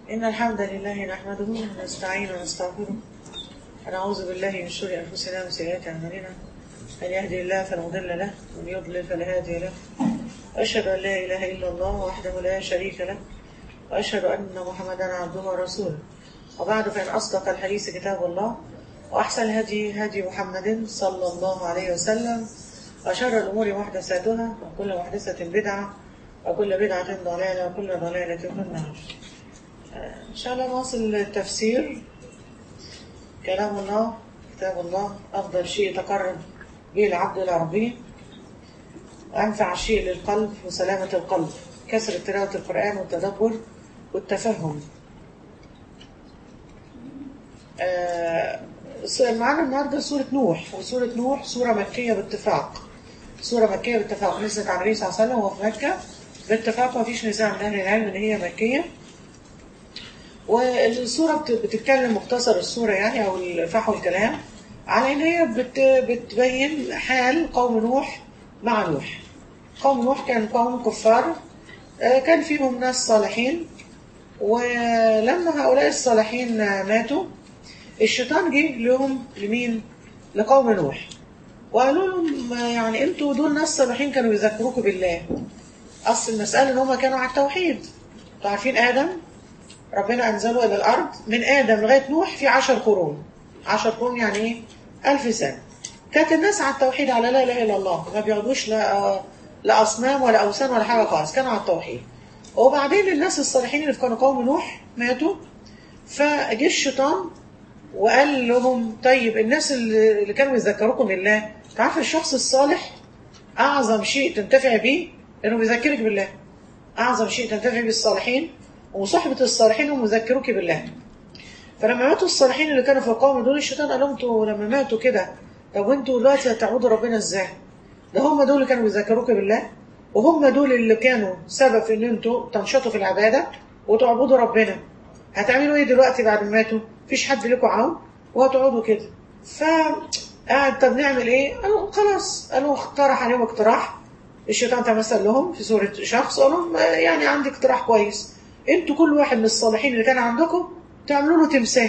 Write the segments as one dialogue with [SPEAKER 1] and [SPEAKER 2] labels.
[SPEAKER 1] إن الحمد لله نحمده ونستعين ونستغفره ونعوذ بالله من شرور أنفسنا ومن سيئات أعمالنا من يهدي الله فلا مضل له ومن يضلل فلا هادي له وأشهد أن لا إله إلا الله وحده لا شريك له وأشهد أن محمدا عبده ورسوله وبعد فإن أصدق الحديث كتاب الله وأحسن الهدي هدي محمد صلى الله عليه وسلم وشر الأمور محدثاتها وكل محدثة بدعة وكل بدعة ضلالة وكل ضلالة في النار آه، إن شاء الله نواصل التفسير كلام الله كتاب الله أفضل شيء يتقرب به العبد إلى ربه وأنفع شيء للقلب وسلامة القلب كثرة تلاوة القرآن والتدبر والتفهم آه، معانا النهارده سورة نوح وسورة نوح سورة مكية باتفاق سورة مكية باتفاق نزلت على النبي صلى الله عليه وسلم وهو في مكة باتفاق ما فيش نزاع من أهل العلم إن هي مكية والسورة بت- بتتكلم مختصر السورة يعني أو الفحوى الكلام على إن هي بت بتبين حال قوم نوح مع نوح قوم نوح كان قوم كفار آه، كان فيهم ناس صالحين ولما هؤلاء الصالحين ماتوا الشيطان جه لهم لمين؟ لقوم نوح وقالوا لهم يعني انتوا دول ناس صالحين كانوا يذكروكوا بالله اصل المسألة ان هم كانوا على التوحيد انتوا عارفين ادم ربنا انزله الى الارض من ادم لغاية نوح في عشر قرون عشر قرون يعني ايه؟ ألف سنة كانت الناس على التوحيد على لا اله الا الله ما بيقعدوش لا لا اصنام ولا اوثان ولا حاجة خالص كانوا على التوحيد وبعدين الناس الصالحين اللي كانوا قوم نوح ماتوا فجه الشيطان وقال لهم طيب الناس اللي اللي كانوا يذكروكم بالله تعرف الشخص الصالح أعظم شيء تنتفع به إنه بيذكرك بالله أعظم شيء تنتفع به الصالحين وصحبة الصالحين هم يذكروك بالله فلما ماتوا الصالحين اللي كانوا في القوم دول الشيطان قال لهم انتوا لما ماتوا كده طب وانتوا دلوقتي هتعبدوا ربنا ازاي؟ ده هم دول اللي كانوا بيذكروك بالله وهم دول اللي كانوا سبب في ان انتوا تنشطوا في العباده وتعبدوا ربنا هتعملوا ايه دلوقتي بعد ما ماتوا؟ مفيش حد لكم عون وهتقعدوا كده ف قاعد طب نعمل ايه؟ قالوا خلاص قالوا اقترح عليهم اقتراح الشيطان تمثل لهم في صورة شخص قال لهم آه، يعني عندي اقتراح كويس انتوا كل واحد من الصالحين اللي كان عندكم تعملوا له تمثال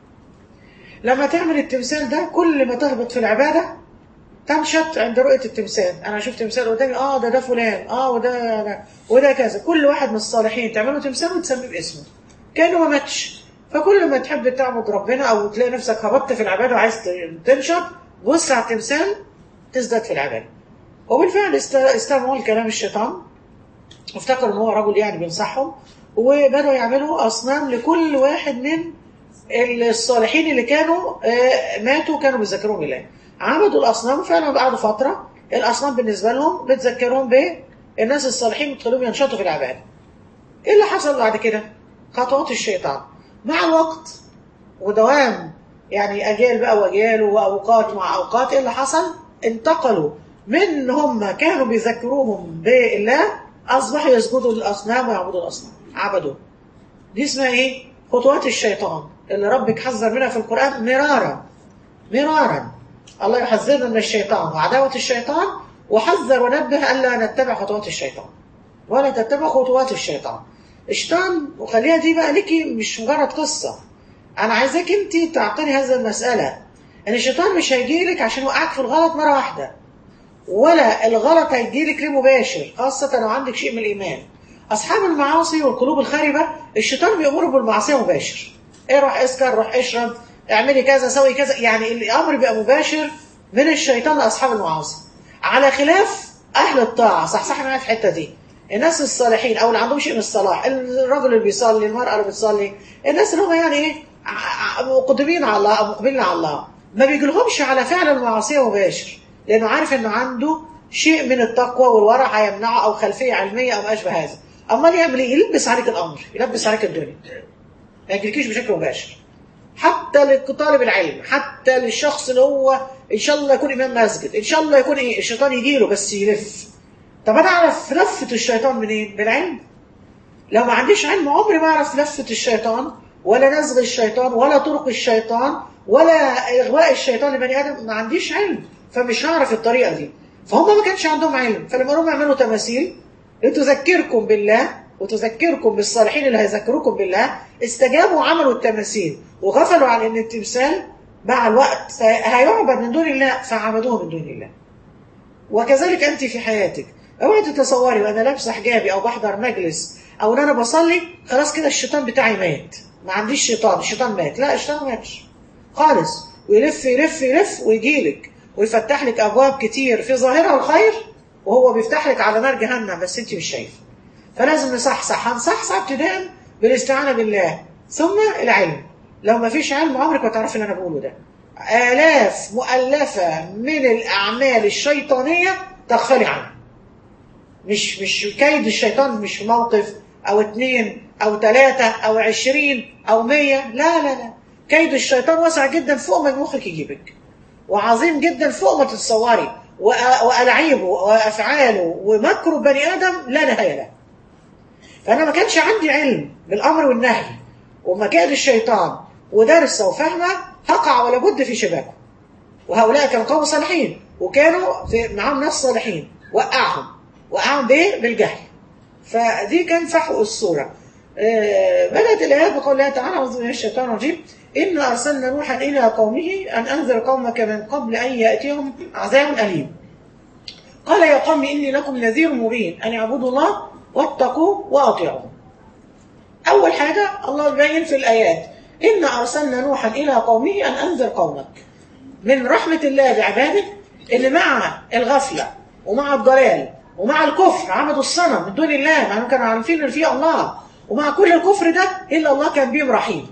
[SPEAKER 1] لما تعمل التمثال ده كل ما تهبط في العبادة تنشط عند رؤية التمثال أنا شفت تمثال قدامي آه ده ده فلان آه وده ده وده كذا كل واحد من الصالحين تعمله تمثال وتسميه باسمه كأنه ما ماتش فكل ما تحب تعبد ربنا أو تلاقي نفسك هبطت في العبادة وعايز تنشط بص على التمثال تزداد في العبادة وبالفعل است- استمعوا لكلام الشيطان وافتكروا ان هو رجل يعني بينصحهم وبدأوا يعملوا أصنام لكل واحد من الصالحين اللي كانوا آه، ماتوا كانوا بيذكرون بالله عبدوا الأصنام وفعلا قعدوا فترة الأصنام بالنسبة لهم بتذكرهم بالناس الصالحين بتخليهم ينشطوا في العبادة ايه اللي حصل بعد كده خطوات الشيطان مع الوقت ودوام يعني اجيال بقى واجيال واوقات مع اوقات ايه اللي حصل انتقلوا من هم كانوا بيذكروهم بالله اصبحوا يسجدوا للاصنام ويعبدوا الاصنام عبدوا دي اسمها ايه خطوات الشيطان اللي ربك حذر منها في القران مرارا مرارا الله يحذرنا من الشيطان وعداوه الشيطان وحذر ونبه الا نتبع خطوات الشيطان ولا تتبع خطوات الشيطان الشيطان وخليها دي بقى ليكي مش مجرد قصة أنا عايزاك أنت تعطيني هذه المسألة إن الشيطان مش هيجيلك عشان يوقعك في الغلط مرة واحدة ولا الغلط هيجيلك ليه مباشر خاصة لو عندك شيء من الإيمان أصحاب المعاصي والقلوب الخاربة الشيطان بيأمر بالمعصية مباشر إيه روح اسكر روح اشرب اعملي كذا سوي كذا يعني الأمر بيبقى مباشر من الشيطان لأصحاب المعاصي على خلاف أهل الطاعة صح صح معايا في الحتة دي الناس الصالحين او اللي عندهم شيء من الصلاح الرجل اللي بيصلي المرأة اللي بتصلي الناس اللي هم يعني ايه ع- ع- مقدمين على الله او مقبلين على الله ما بيجيلهمش على فعل المعصية مباشر لانه عارف انه عنده شيء من التقوى والورع هيمنعه او خلفية علمية او ما اشبه هذا امال يعمل ايه يلبس عليك الامر يلبس عليك الدنيا ما يجيلكيش بشكل مباشر حتى لطالب العلم حتى للشخص اللي هو ان شاء الله يكون امام مسجد ان شاء الله يكون ايه الشيطان يجيله بس يلف طب انا اعرف لفه الشيطان منين بالعلم لو ما عنديش علم عمري ما اعرف لفه الشيطان ولا نزغ الشيطان ولا طرق الشيطان ولا اغواء الشيطان لبني ادم ما عنديش علم فمش هعرف الطريقه دي فهم ما كانش عندهم علم فلما هم يعملوا تماثيل لتذكركم بالله وتذكركم بالصالحين اللي هيذكروكم بالله استجابوا وعملوا التماثيل وغفلوا عن ان التمثال مع الوقت هيعبد من دون الله فعبدوه من دون الله وكذلك انت في حياتك اوعي تتصوري وانا لابسه حجابي او بحضر مجلس او ان انا بصلي خلاص كده الشيطان بتاعي مات ما عنديش شيطان الشيطان مات لا الشيطان ما ماتش خالص ويلف يلف يلف ويجيلك ويفتح لك ابواب كتير في ظاهرها الخير وهو بيفتح لك على نار جهنم بس انت مش شايفه فلازم نصحصح هنصحصح ابتداء بالاستعانه بالله ثم العلم لو ما فيش علم عمرك ما تعرفي اللي انا بقوله ده آلاف مؤلفة من الأعمال الشيطانية تغفلي عنها مش مش كيد الشيطان مش في موقف أو اتنين أو تلاتة أو عشرين أو مية لا لا لا كيد الشيطان واسع جدا فوق ما مخك يجيبك وعظيم جدا فوق ما تتصوري وألعيبه وأفعاله ومكره بني آدم لا نهاية له فأنا ما كانش عندي علم بالأمر والنهي ومكائد الشيطان ودارسة وفاهمة هقع ولا بد في شباكه وهؤلاء كانوا قوم صالحين وكانوا في معاهم ناس صالحين وقعهم وقعهم بايه بالجهل فدي كان فحوى الصورة آه بدأت الآيات بقول الله تعالى أعوذ من الشيطان الرجيم إن أرسلنا نوحا إلى قومه أن أنذر قومك من قبل أن يأتيهم عذاب أليم قال يا قوم إني لكم نذير مبين أن اعبدوا الله واتقوا وأطيعوا أول حاجة الله يبين في الآيات إن أرسلنا نوحا إلى قومه أن أنذر قومك من رحمة الله بعباده اللي مع الغفلة ومع الضلال ومع الكفر عبدوا الصنم من دون الله مع انهم كانوا عارفين ان في الله ومع كل الكفر ده الا الله كان بيهم رحيم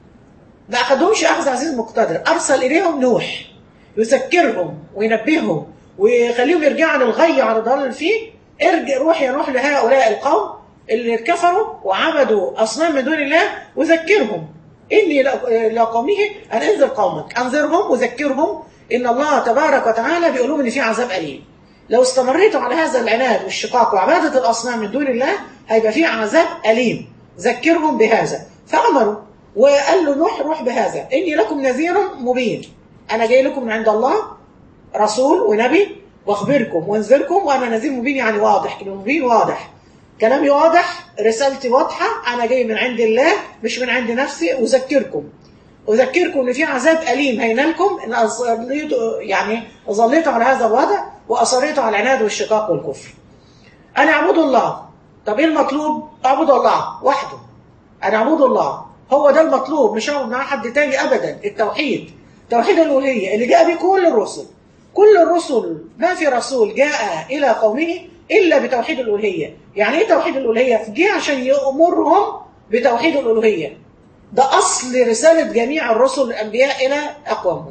[SPEAKER 1] ما اخذهمش اخذ عزيز مقتدر ارسل اليهم نوح يذكرهم وينبههم ويخليهم يرجعوا عن الغي عن الضلال اللي فيه ارجع روح يا روح لهؤلاء القوم اللي كفروا وعبدوا اصنام من دون الله وذكرهم اني لقومه ان انذر قومك انذرهم وذكرهم ان الله تبارك وتعالى بيقول لهم ان في عذاب اليم لو استمريتوا على هذا العناد والشقاق وعبادة الأصنام من دون الله هيبقى في عذاب أليم ذكرهم بهذا فأمروا وقال له نوح روح بهذا إني لكم نذير مبين أنا جاي لكم من عند الله رسول ونبي واخبركم وانذركم وأنا نذير مبين يعني واضح مبين واضح كلامي واضح رسالتي واضحة أنا جاي من عند الله مش من عند نفسي أذكركم أذكركم إن في عذاب أليم هينالكم إن أصليتوا يعني ظليتوا على هذا الوضع وأصريتوا على العناد والشقاق والكفر أنا أعبد الله طب إيه المطلوب؟ أعبد الله وحده أنا أعبد الله هو ده المطلوب مش هعبد مع حد تاني أبدا التوحيد توحيد الألوهية اللي جاء به كل الرسل كل الرسل ما في رسول جاء إلى قومه إلا بتوحيد الألوهية يعني إيه توحيد الألوهية؟ جه عشان يأمرهم بتوحيد الألوهية ده أصل رسالة جميع الرسل الأنبياء إلى أقوامهم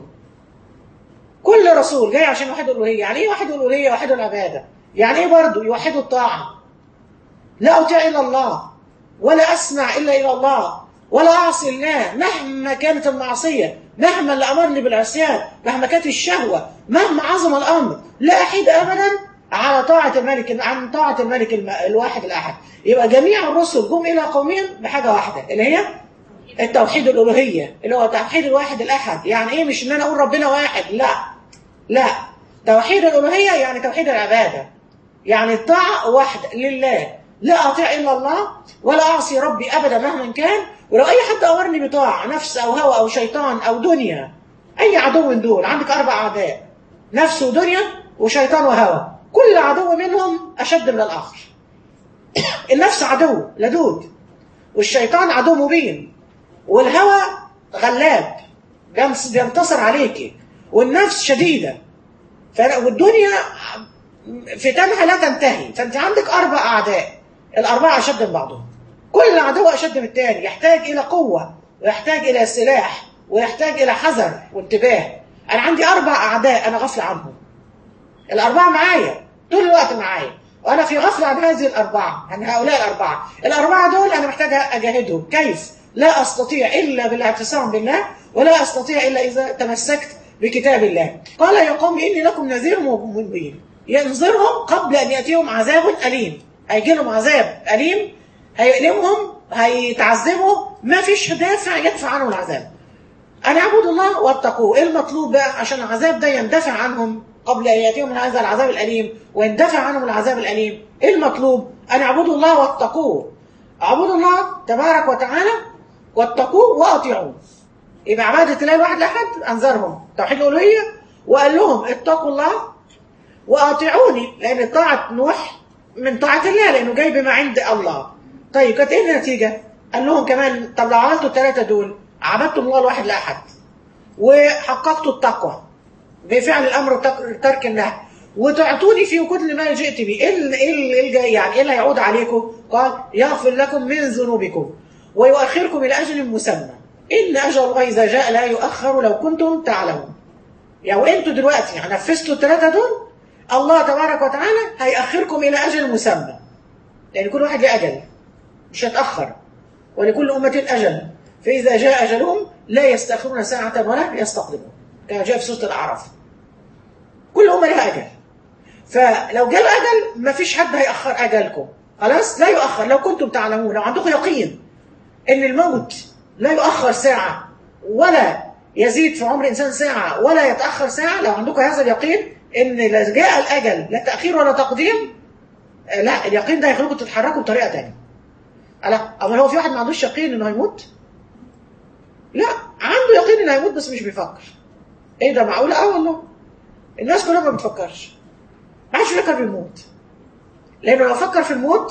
[SPEAKER 1] كل رسول جاي عشان يوحدوا الألوهية يعني إيه يوحدوا الألوهية يوحدوا العبادة يعني إيه برضه يوحدوا الطاعة لا أطيع إلا الله ولا أسمع إلا إلى الله ولا أعصي الله مهما كانت المعصية مهما اللي أمرني بالعصيان مهما كانت الشهوة مهما عظم الأمر لا أحيد أبدا على طاعة الملك عن طاعة الملك الواحد الأحد يبقى جميع الرسل جم إلى قومهم بحاجة واحدة اللي هي التوحيد الألوهية اللي هو توحيد الواحد الأحد يعني إيه مش إن أنا أقول ربنا واحد لا لا توحيد الألوهية يعني توحيد العبادة يعني الطاعة واحدة لله لا أطيع إلا الله ولا أعصي ربي أبدا مهما كان ولو أي حد أمرني بطاعة نفس أو هوى أو شيطان أو دنيا أي عدو من دول عندك أربع أعداء نفس ودنيا وشيطان وهوى كل عدو منهم أشد من الآخر النفس عدو لدود والشيطان عدو مبين والهوى غلاب بينتصر عليك والنفس شديدة والدنيا فتنها لا تنتهي فانت عندك اربع اعداء الاربعه اشد من بعضهم كل عدو اشد من الثاني يحتاج الى قوه ويحتاج الى سلاح ويحتاج الى حذر وانتباه انا عندي اربع اعداء انا غافل عنهم الاربعه معايا طول الوقت معايا وانا في غفله عن هذه الاربعه عن هؤلاء الاربعه الاربعه دول انا محتاجه اجاهدهم كيف لا استطيع الا بالاعتصام بالله ولا استطيع الا اذا تمسكت بكتاب الله قال يا قوم اني لكم نذير مبين ينظرهم قبل أن يأتيهم عذاب أليم هيجي لهم عذاب أليم هيألمهم هيتعذبوا ما فيش دافع يدفع عنهم العذاب أنا أعبد الله واتقوه إيه المطلوب بقى عشان العذاب ده يندفع عنهم قبل أن يأتيهم من هذا العذاب الأليم ويندفع عنهم العذاب الأليم إيه المطلوب أن اعبدوا الله واتقوه اعبدوا الله تبارك وتعالى واتقوه واطيعوه يبقى عبادة الله الواحد لأحد أنذرهم توحيد الألوهية وقال لهم اتقوا الله وأطيعوني لأن طاعة نوح من طاعة الله لأنه جاي بما عند الله طيب كانت إيه النتيجة؟ قال لهم كمان طب لو عملتوا الثلاثة دول عبدتم الله الواحد لأحد وحققتوا التقوى بفعل الأمر وترك النهي وتعطوني في كل ما جئت به ايه ال- ايه ال- إيه الجاي يعني ايه اللي هيعود عليكم قال يغفر لكم من ذنوبكم ويؤخركم الى اجل مسمى ان اجل الله اذا جاء لا يؤخر لو كنتم تعلمون يعني وانتوا دلوقتي يعني نفذتوا الثلاثه دول الله تبارك وتعالى هيأخركم الى اجل مسمى لان كل واحد له اجل مش هيتاخر ولكل امه اجل فاذا جاء اجلهم لا يستاخرون ساعه ولا يستقدمون كما جاء في سوره الاعراف كل امه لها اجل فلو جاء الاجل ما فيش حد هيأخر اجلكم خلاص لا يؤخر لو كنتم تعلمون لو عندكم يقين ان الموت لا يؤخر ساعه ولا يزيد في عمر الانسان ساعه ولا يتاخر ساعه لو عندكم هذا اليقين ان لا جاء الاجل لا تاخير ولا تقديم آه، لا اليقين ده هيخليكم تتحركوا بطريقه ثانيه لا اما هو في واحد ما عندوش يقين انه هيموت لا عنده يقين انه هيموت بس مش بيفكر ايه ده معقوله اه والله الناس كلها ما بتفكرش ما حدش فكر بالموت لانه لو فكر في الموت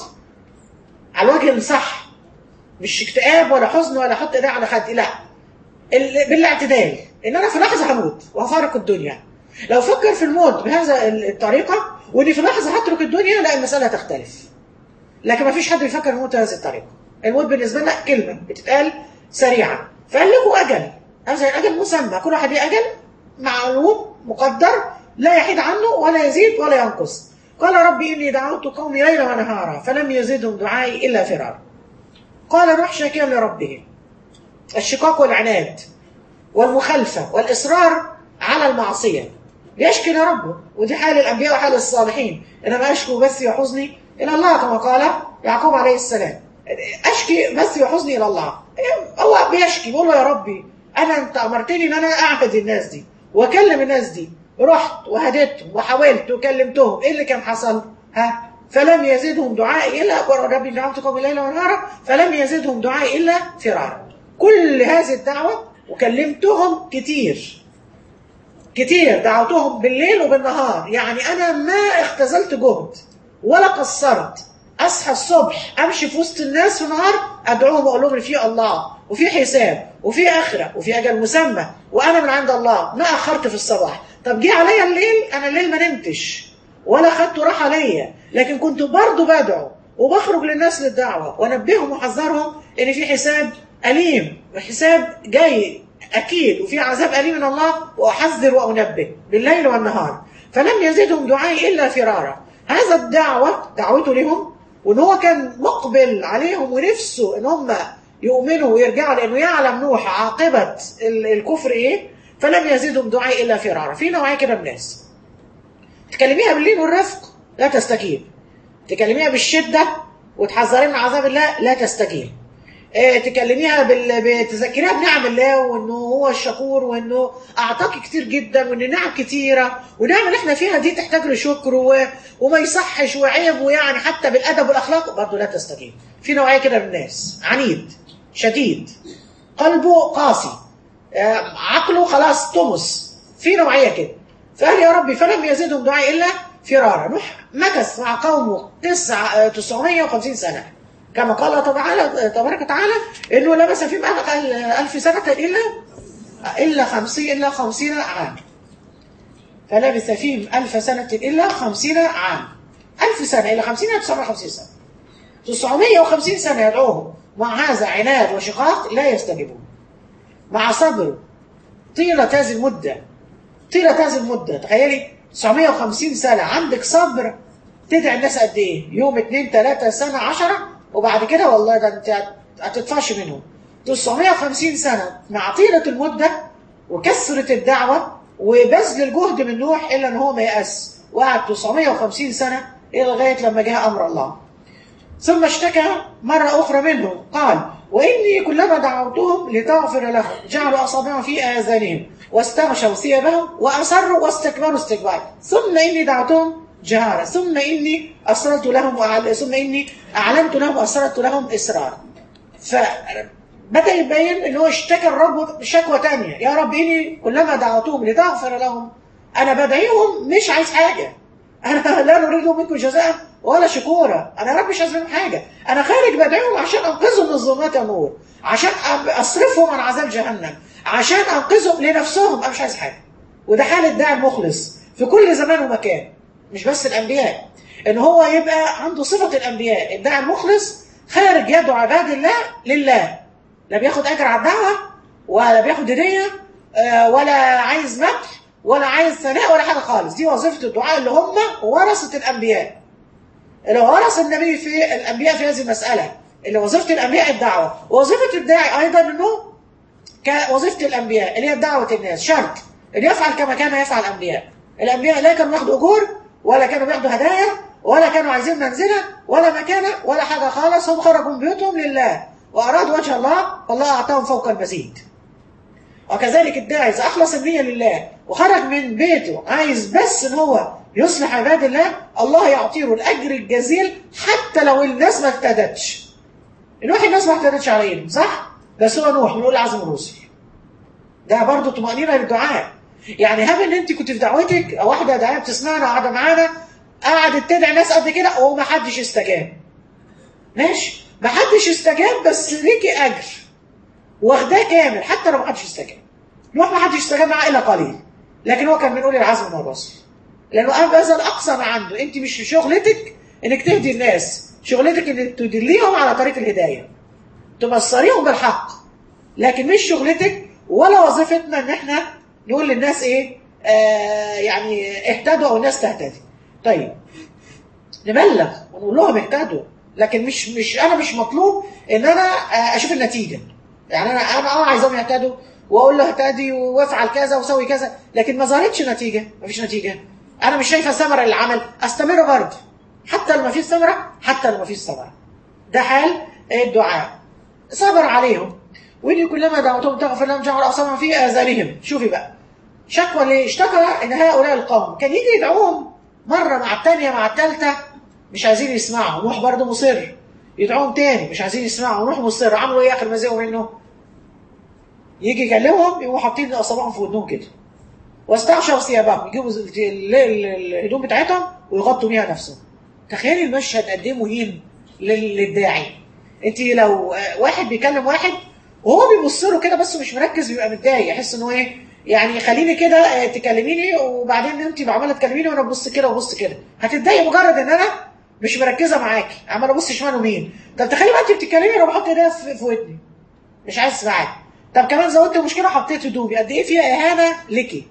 [SPEAKER 1] على الوجه الصح مش اكتئاب ولا حزن ولا حط ايديه على خدي لا ال- بالاعتدال ان انا في لحظه هموت وهفارق الدنيا لو فكر في الموت بهذا ال- الطريقه واني في لحظه هترك الدنيا لا المساله تختلف لكن ما فيش حد بيفكر الموت بهذه الطريقه الموت بالنسبه لنا كلمه بتتقال سريعه فقال لكم اجل هذا الاجل مسمى كل واحد ليه اجل معلوم مقدر لا يحيد عنه ولا يزيد ولا ينقص قال ربي اني دعوت قومي ليلا ونهارا فلم يزدهم دعائي الا فرارا قال نوح شاكيا لربه الشقاق والعناد والمخالفه والاصرار على المعصيه بيشكي لربه ودي حال الانبياء وحال الصالحين انما اشكو بثي وحزني الى الله كما قال يعقوب عليه السلام اشكي بثي وحزني الى الله هو بيشكي بيقول له يا ربي انا انت امرتني ان انا اعهد الناس دي واكلم الناس دي رحت وهديتهم وحاولت وكلمتهم ايه اللي كان حصل ها فلم يزدهم دعائي الا ربي دعوت قومي ليلا ونهارا فلم يزدهم دعائي الا فرارا كل هذه الدعوه وكلمتهم كتير كتير دعوتهم بالليل وبالنهار يعني انا ما اختزلت جهد ولا قصرت اصحى الصبح امشي في وسط الناس في النهار ادعوهم واقول لهم إن في الله وفي حساب وفي اخره وفي اجل مسمى وانا من عند الله ما اخرت في الصباح طب جه عليا الليل انا الليل ما نمتش ولا خدت راحه ليا لكن كنت برضه بدعو وبخرج للناس للدعوه وانبههم واحذرهم ان في حساب اليم وحساب جاي اكيد وفي عذاب اليم من الله واحذر وانبه بالليل والنهار فلم يزدهم دعائي الا فرارا هذا الدعوه دعوته لهم وان هو كان مقبل عليهم ونفسه ان هم يؤمنوا ويرجعوا لانه يعلم نوح عاقبه ال- الكفر ايه فلم يزدهم دعائي الا فرارا في نوعيه كده من الناس تكلميها بالليل والرفق لا تستجيب تكلميها بالشده وتحذري من عذاب الله لا تستجيب آه، تكلميها بال... بتذكريها بنعم الله وانه هو الشكور وانه اعطاك كتير جدا وان نعم كتيره ونعم اللي احنا فيها دي تحتاج لشكر و... وما يصحش وعيب ويعني حتى بالادب والاخلاق برضه لا تستجيب في نوعيه كده من الناس عنيد شديد قلبه قاسي آه، عقله خلاص طمس في نوعيه كده فقال يا ربي فلم يزدهم دعائي الا فرارا نوح مكث مع قومه تسع آه، 950 سنه كما قال تعالى تبارك وتعالى انه لبث فيهم ألف- ألف سنه الا الا 50 الا 50 عام فلبث فيهم ألف سنة إلا خمسين عام ألف سنة إلى خمسين إلى 950 سنة 950 سنة يدعوهم مع هذا عناد وشقاق لا يستجيبون مع صبر طيلة هذه المدة طيلة هذه المدة تخيلي 950 سنة عندك صبر تدعي الناس قد ايه؟ يوم اتنين تلاتة سنة عشرة وبعد كده والله ده انت هت- هتطفش منهم 950 سنة مع طيلة المدة وكثرة الدعوة وبذل الجهد من نوح إلا إن هو ما يأس وقعد 950 سنة إلى لغاية لما جاء أمر الله ثم اشتكى مرة أخرى منهم قال وإني كلما دعوتهم لتغفر لهم جعلوا أصابعهم في آذانهم واستغشوا ثيابهم وأصروا واستكبروا استكبارا ثم إني دعوتهم جهارا ثم إني أسررت لهم وأعل... ثم إني أعلنت لهم وأسررت لهم إسرارا فبدأ يبين إن هو اشتكى الرب شكوى تانية يا رب إني كلما دعوتهم لتغفر لهم أنا بدعيهم مش عايز حاجة أنا لا نريد منكم جزاء ولا شكورا أنا يا رب مش عايز منهم حاجة أنا خارج بدعيهم عشان أنقذهم من الظلمات النور عشان أب- أصرفهم عن عذاب جهنم عشان أنقذهم لنفسهم أنا مش عايز حاجة وده حال الداعي المخلص في كل زمان ومكان مش بس الأنبياء إن هو يبقى عنده صفة الأنبياء الداعي المخلص خارج يدعو عباد الله لله لا بياخد أجر على الدعوة ولا بياخد هدية آه، ولا عايز مدح ولا عايز ثناء ولا حاجة خالص دي وظيفة الدعاء اللي هم ورثة الأنبياء اللي ورث النبي في الأنبياء في هذه المسألة اللي وظيفة الأنبياء الدعوة وظيفة الداعي أيضا أنه كوظيفة الأنبياء اللي هي دعوة الناس شرط أن يفعل كما كان يفعل الأنبياء الأنبياء لا كانوا ياخدوا أجور ولا كانوا بياخدوا هدايا ولا كانوا عايزين منزلة ولا مكانة ولا حاجة خالص هم خرجوا من بيوتهم لله وأرادوا وجه الله والله أعطاهم فوق المزيد وكذلك الداعي إذا أخلص النية لله وخرج من بيته عايز بس إن هو يصلح عباد الله الله يعطيه الأجر الجزيل حتى لو الناس ما اهتدتش نوح الناس ما اهتدتش عليه صح؟ بس هو نوح بنقول عزم الرسل ده برضه طمأنينة للدعاء يعني هب ان انت كنت في دعوتك او واحده داعيه بتسمعنا وقاعده معانا قعدت تدعي ناس قد كده وما حدش استجاب ماشي ما حدش استجاب بس ليكي اجر واخداه كامل حتى لو ما حدش استجاب نوح ما حدش استجاب معاه الا قليل لكن هو كان من اولي العزم من الرسل لانه قام بذل اقصى ما عنده انت مش شغلتك انك تهدي الناس شغلتك انك تدليهم على طريق الهدايه تبصريهم بالحق لكن مش شغلتك ولا وظيفتنا ان احنا نقول للناس ايه آه يعني اهتدوا او الناس تهتدي طيب نبلغ ونقول لهم اهتدوا لكن مش مش انا مش مطلوب ان انا آه اشوف النتيجه يعني انا انا اه عايزهم يهتدوا واقول له اهتدي وافعل كذا وسوي كذا لكن ما ظهرتش نتيجه ما فيش نتيجه انا مش شايفه ثمره للعمل استمر برضه حتى لو ما فيش ثمره حتى لو ما فيش ثمره ده حال الدعاء صبر عليهم وإني كلما دعوتهم تغفر لهم جعل أصابهم في آذانهم شوفي بقى شكوى ليه اشتكى إن هؤلاء القوم كان يجي يدعوهم مرة مع الثانية مع الثالثة مش عايزين يسمعوا نوح برضه مصر يدعوهم تاني مش عايزين يسمعوا نوح مصر عملوا ايه اخر ما زهقوا منه يجي يكلمهم يقوموا حاطين اصابعهم في ودنهم كده واستغشوا ثيابهم يجيبوا ال- ال- ال- الهدوم بتاعتهم ويغطوا بيها نفسهم تخيلي المشهد قد ايه مهين لل- للداعي انت لو آه، واحد بيكلم واحد وهو بيبص له كده بس مش مركز بيبقى متضايق يحس انه ايه يعني خليني كده آه، تكلميني وبعدين انت عماله تكلميني وانا ببص كده وبص كده هتتضايق مجرد ان انا مش مركزه معاكي عماله ابص شمال ومين طب تخيلي بقى انت بتتكلمي انا بحط ايديا في في ودني مش عايز اسمعك طب كمان زودت مشكله حطيت هدومي قد ايه فيها اهانه ليكي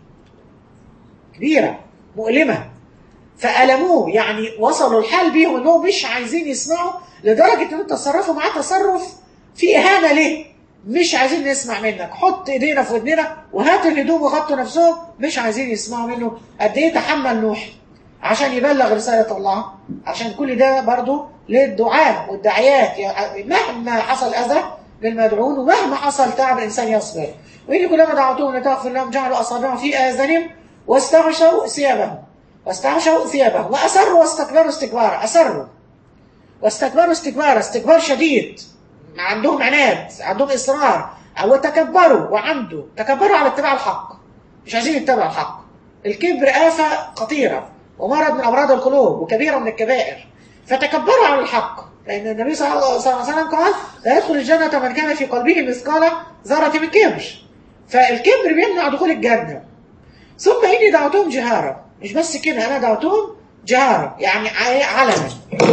[SPEAKER 1] كبيره مؤلمه فألموه يعني وصلوا الحال بيهم انهم مش عايزين يسمعوا لدرجة انهم تصرفوا معاه تصرف في اهانة ليه مش عايزين نسمع منك حط ايدينا في ودننا وهات الهدوم وغطوا نفسهم مش عايزين يسمعوا منه قد ايه تحمل نوح عشان يبلغ رسالة الله عشان كل ده برضو للدعاء والدعيات يعني مهما حصل أذى للمدعون ومهما حصل تعب الإنسان يصبر وإن كلما دعوتهم لتغفر لهم جعلوا أصابعهم في آذانهم واستغشوا ثيابهم واستغشوا ثيابهم وأسروا واستكبروا استكبارا أسروا واستكبروا استكبارا استكبار شديد عندهم عناد عندهم إصرار وتكبروا وعنده تكبروا على اتباع الحق مش عايزين يتبعوا الحق الكبر آفة خطيرة ومرض من أمراض القلوب وكبيرة من الكبائر فتكبروا على الحق لأن النبي صلى الله عليه وسلم قال لا يدخل الجنة من كان في قلبه مثقال ذرة من كبر فالكبر بيمنع دخول الجنة ثم إني دعوتهم جهارا مش بس كده أنا دعوتهم جهارا يعني علنا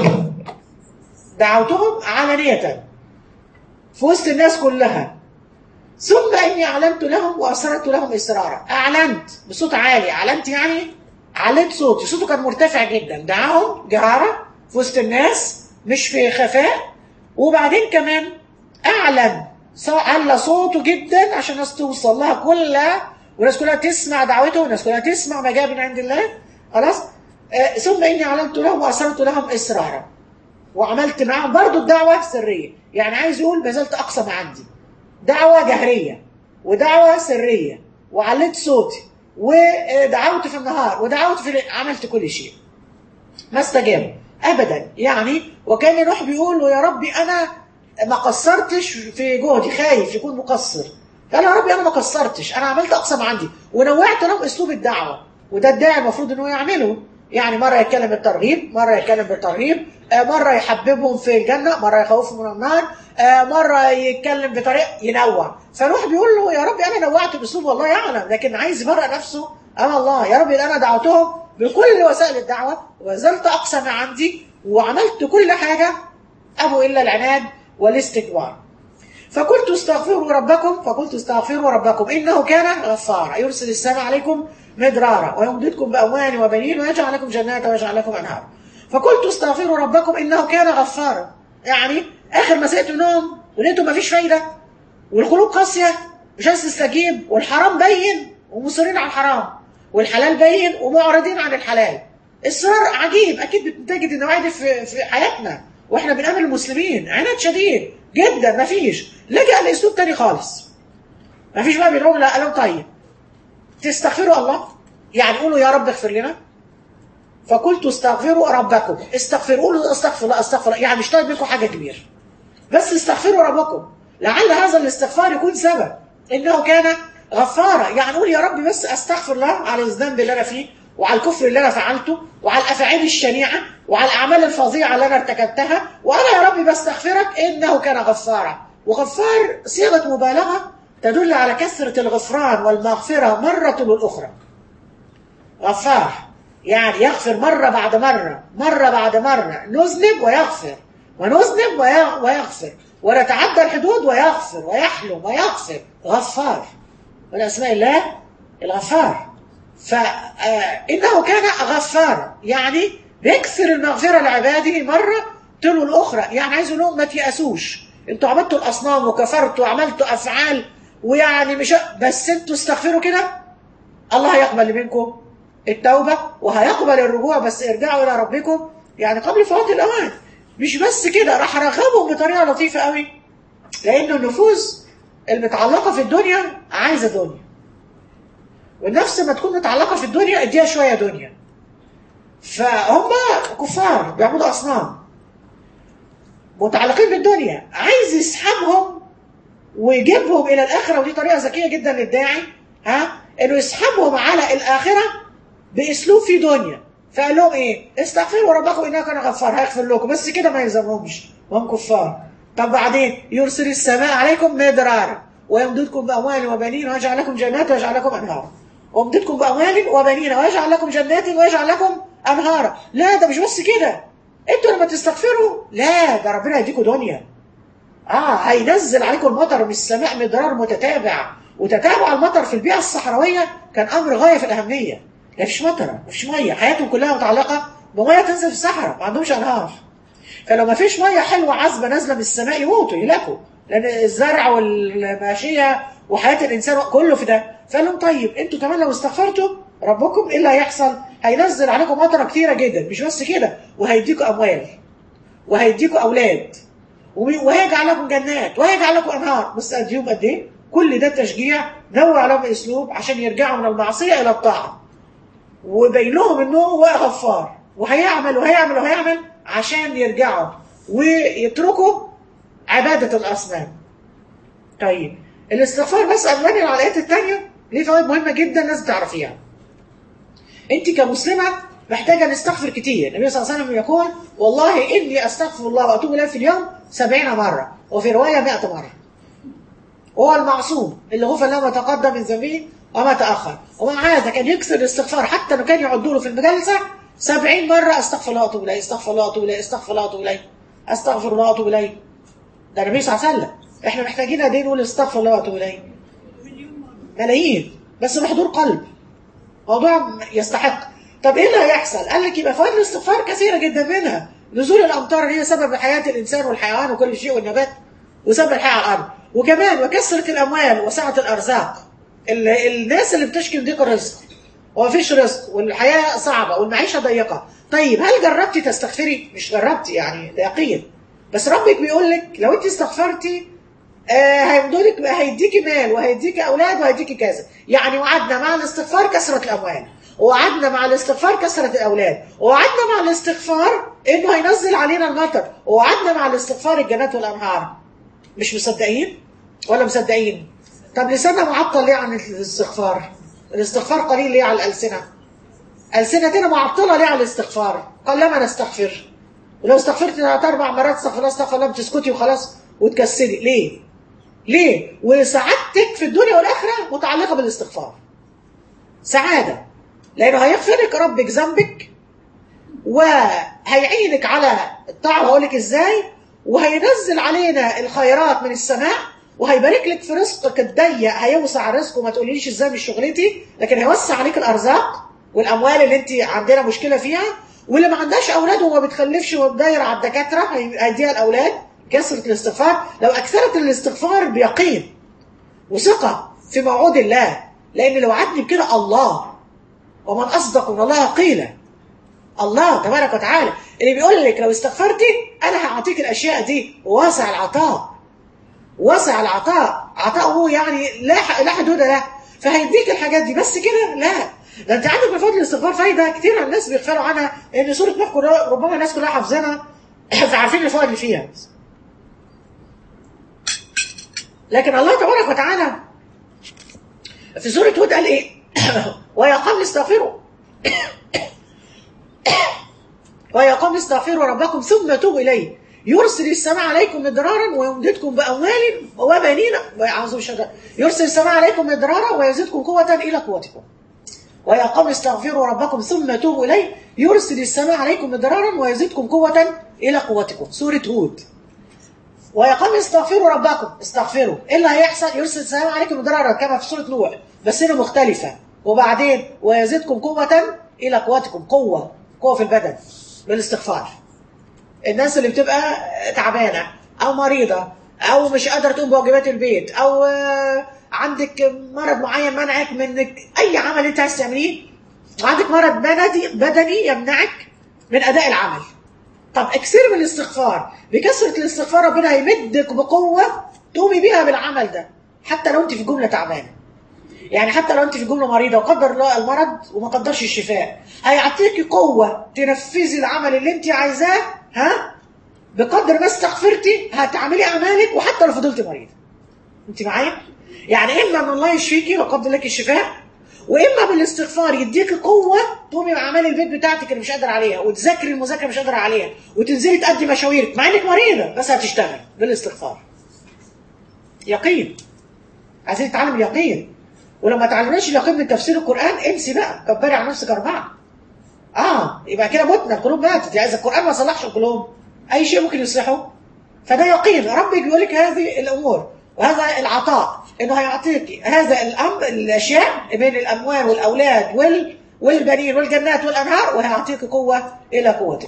[SPEAKER 1] دعوتهم علانية في وسط الناس كلها ثم إني أعلنت لهم وأسررت لهم إسرارا أعلنت بصوت عالي أعلنت يعني عليت صوتي صوته كان مرتفع جدا دعاهم جهارا في وسط الناس مش في خفاء وبعدين كمان أعلن على صوته جدا عشان الناس توصل لها كلها والناس كلها تسمع دعوته والناس كلها تسمع ما جاء من عند الله خلاص آه ثم إني أعلنت لهم وأسررت لهم إسرارا وعملت معاهم برضو الدعوة سرية يعني عايز يقول ما زلت أقصى ما عندي دعوة جهرية ودعوة سرية وعليت صوتي ودعوت في النهار ودعوت في الليل عملت كل شيء ما استجاب ابدا يعني وكان نوح بيقول له يا ربي انا ما قصرتش في جهدي خايف يكون مقصر قال يا ربي انا ما قصرتش انا عملت اقصى ما عندي ونوعت لهم اسلوب الدعوه وده الداعي المفروض انه يعمله يعني مره يتكلم بالترغيب مره يتكلم بالترهيب آه، مره يحببهم في الجنه مره يخوفهم من النار آه، مره يتكلم بطريقه ينوع فنوح بيقول له يا ربي انا نوعت باسلوب والله يعلم لكن عايز يبرأ نفسه امام الله يا ربي انا دعوتهم بكل وسائل الدعوه وبذلت اقصى ما عندي وعملت كل حاجه ابوا الا العناد والاستكبار فقلت استغفروا ربكم فقلت استغفروا ربكم انه كان غفارا يرسل السماء عليكم مدرارا ويمددكم باموال وبنين ويجعل لكم جنات ويجعل لكم انهارا فقلت استغفروا ربكم انه كان غفارا يعني اخر ما سئت منهم ولقيتوا مفيش فايده والقلوب قاسيه مش عايز تستجيب والحرام بين ومصرين على الحرام والحلال بين ومعرضين عن الحلال اصرار عجيب اكيد بتجد النوعيه دي في في حياتنا واحنا بنقابل المسلمين عناد شديد جدا مفيش لجأ لاسلوب تاني خالص مفيش بقى بيقولوا لا قالوا طيب تستغفروا الله يعني قولوا يا رب اغفر لنا فقلت استغفروا ربكم استغفروا قولوا استغفر الله استغفر الله يعني مش طالب منكم حاجه كبيره بس استغفروا ربكم لعل هذا الاستغفار يكون سبب انه كان غفارا يعني قول يا رب بس استغفر الله على الذنب اللي انا فيه وعلى الكفر اللي انا فعلته وعلى الافعال الشنيعه وعلى الاعمال الفظيعه اللي انا ارتكبتها وانا يا رب بستغفرك انه كان غفارا وغفار صيغه مبالغه تدل على كثره الغفران والمغفره مره والاخرى غفار يعني يغفر مرة بعد مرة مرة بعد مرة نذنب ويغفر ونذنب وي- ويغفر ونتعدى الحدود ويغفر ويحلم ويغفر غفار من أسماء الله الغفار فإنه كان غفارا يعني بيكثر المغفرة لعباده مرة تلو الأخرى يعني عايز يقول لهم ما تيأسوش انتوا عملتوا الأصنام وكفرتوا وعملتوا أفعال ويعني مش بس انتوا استغفروا كده الله هيقبل منكم التوبة وهيقبل الرجوع بس ارجعوا إلى ربكم يعني قبل فوات الأوان مش بس كده راح رغبهم بطريقة لطيفة قوي لأن النفوس المتعلقة في الدنيا عايزة دنيا والنفس لما تكون متعلقة في الدنيا اديها شوية دنيا فهم كفار بيعبدوا أصنام متعلقين بالدنيا عايز يسحبهم ويجيبهم إلى الآخرة ودي طريقة ذكية جدا للداعي ها إنه يسحبهم على الآخرة باسلوب في دنيا فقال لهم ايه استغفروا ربكم انه كان غفار هيغفر لكم بس كده ما يلزمهمش وهم كفار طب بعدين يرسل السماء عليكم مدرارا ويمددكم باموال وبنين ويجعل لكم جنات ويجعل لكم انهارا ويمددكم باموال وبنين ويجعل لكم جنات ويجعل لكم انهارا لا ده مش بس كده انتوا لما تستغفروا لا ده ربنا يديكم دنيا اه هينزل عليكم المطر من السماء مدرار متتابع وتتابع المطر في البيئه الصحراويه كان امر غايه في الاهميه لا فيش مطر مفيش ميه حياتهم كلها متعلقه بميه تنزل في الصحراء ما عندهمش انهار فلو ما فيش ميه حلوه عذبه نازله من السماء يموتوا يلاقوا لان الزرع والماشيه وحياه الانسان كله في ده فقال لهم طيب انتوا كمان لو استغفرتوا ربكم ايه اللي هيحصل؟ هينزل عليكم مطره كتيره جدا مش بس كده وهيديكوا اموال وهيديكوا اولاد وهيجعل لكم جنات وهيجعل لكم انهار بس اديهم قد ايه؟ كل ده تشجيع نوع لهم اسلوب عشان يرجعوا من المعصيه الى الطاعه وبين لهم انه هو غفار وهيعمل وهيعمل وهيعمل عشان يرجعوا ويتركوا عبادة الأصنام طيب الاستغفار بس قبل على الآيات التانية ليه فوائد مهمة جدا لازم تعرفيها انت كمسلمة محتاجة نستغفر كتير النبي صلى الله عليه وسلم يقول والله إني أستغفر الله وأتوب إليه في اليوم سبعين مرة وفي رواية مئة مرة وهو المعصوم اللي غفر له ما تقدم من ذنبه وما تأخر ومع هذا كان يكسر الاستغفار حتى لو كان يعدوا له في المجالسة سبعين مرة استغفر الله واتوب إليه استغفر الله واتوب إليه استغفر الله واتوب إليه استغفر الله واتوب إليه ده النبي صلى الله عليه وسلم احنا محتاجين قد ايه نقول استغفر الله واتوب إليه ملايين بس بحضور قلب موضوع يستحق طب ايه اللي هيحصل؟ قال لك يبقى فوائد الاستغفار كثيرة جدا منها نزول الأمطار هي سبب حياة الإنسان والحيوان وكل شيء والنبات وسبب الحياة على الأرض وكمان وكثرة الأموال وسعة الأرزاق الناس اللي بتشكي من ضيق الرزق ومفيش رزق والحياة صعبة والمعيشة ضيقة طيب هل جربتي تستغفري مش جربتي يعني ده يقين بس ربك بيقول لك لو انت استغفرتي آه هيمدولك هيديكي مال وهيديكي اولاد وهيديكي كذا يعني وعدنا مع الاستغفار كثرة الاموال ووعدنا مع الاستغفار كثرة الأولاد ووعدنا مع الاستغفار إنه هينزل علينا المطر ووعدنا مع الاستغفار الجنات والأنهار مش مصدقين ولا مصدقين طب لساننا معطل ليه عن الاستغفار الاستغفار قليل ليه على الألسنة ألسنتنا معطلة ليه على الاستغفار قال لما نستغفر ولو استغفرت ثلاث أربع مرات استغفر الله استغفر الله بتسكتي وخلاص وتكسلي ليه ليه وسعادتك في الدنيا والآخرة متعلقة بالاستغفار سعادة لأنه هيغفر لك ربك ذنبك وهيعينك على الطاعة وهقول لك ازاي وهينزل علينا الخيرات من السماء وهيبارك لك في رزقك الضيق هيوسع رزقه وما تقوليش ازاي مش شغلتي لكن هيوسع عليك الارزاق والاموال اللي انت عندنا مشكله فيها واللي ما عندهاش اولاد وما بتخلفش ودايره على الدكاتره هيديها الاولاد كثره الاستغفار لو اكثرت الاستغفار بيقين وثقه في موعود الله لان لو وعدني بكده الله ومن اصدق من الله قيلا الله تبارك وتعالى اللي بيقول لك لو استغفرتي انا هعطيك الاشياء دي واسع العطاء واسع العطاء عطاؤه يعني لا لا حدود له فهيديك الحاجات دي بس كده لا ده انت عندك من فضل الاستغفار فايده كتير عن الناس بيغفلوا عنها ان سوره نوح كلها- ربما الناس كلها حافظينها فعارفين الفوائد اللي فيها لكن الله تبارك وتعالى في سوره هود قال ايه ويا قوم استغفروا ويا قوم استغفروا ربكم ثم توبوا اليه يرسل السماء عليكم مدرارا ويمددكم باموال وبنين اعوذ بالله يرسل السماء عليكم مدرارا ويزيدكم قوه الى قوتكم ويا قوم استغفروا ربكم ثم توبوا اليه يرسل السماء عليكم مدرارا ويزيدكم قوه الى قوتكم سوره هود ويا قوم استغفروا ربكم استغفروا ايه اللي هيحصل يرسل السماء عليكم مدرارا كما في سوره نوح بس هنا مختلفه وبعدين ويزيدكم قوه الى قوتكم قوه قوه في البدن بالاستغفار الناس اللي بتبقى تعبانه او مريضه او مش قادره تقوم بواجبات البيت او آه، عندك مرض معين منعك من اي عمل انت عايز تعمليه وعندك مرض بدني بدني يمنعك من اداء العمل طب اكثر من الاستغفار بكثره الاستغفار ربنا هيمدك بقوه تقومي بيها بالعمل ده حتى لو انت في جمله تعبانه يعني حتى لو انت في جمله مريضه وقدر الله المرض وما قدرش الشفاء هيعطيكي قوه تنفذي العمل اللي انت عايزاه ها بقدر ما استغفرتي هتعملي اعمالك وحتى لو فضلتي مريضه انت معايا يعني اما ان الله يشفيكي ويقدر لك الشفاء واما بالاستغفار يديكي قوه تقومي باعمال البيت بتاعتك اللي مش قادره عليها وتذاكري المذاكره مش قادره عليها وتنزلي تأدي مشاويرك مع انك مريضه بس هتشتغل بالاستغفار يقين عايزين نتعلم اليقين ولما تعلمناش اليقين من تفسير القران انسي بقى كبري على نفسك اربعه اه يبقى كده متنا القلوب ماتت يعني اذا القران ما صلحش القلوب اي شيء ممكن يصلحه فده يقين ربك بيقول لك هذه الامور وهذا العطاء انه هيعطيك هذا الامر الاشياء بين الاموال والاولاد وال والبنين والجنات والانهار وهيعطيك قوه الى قوتك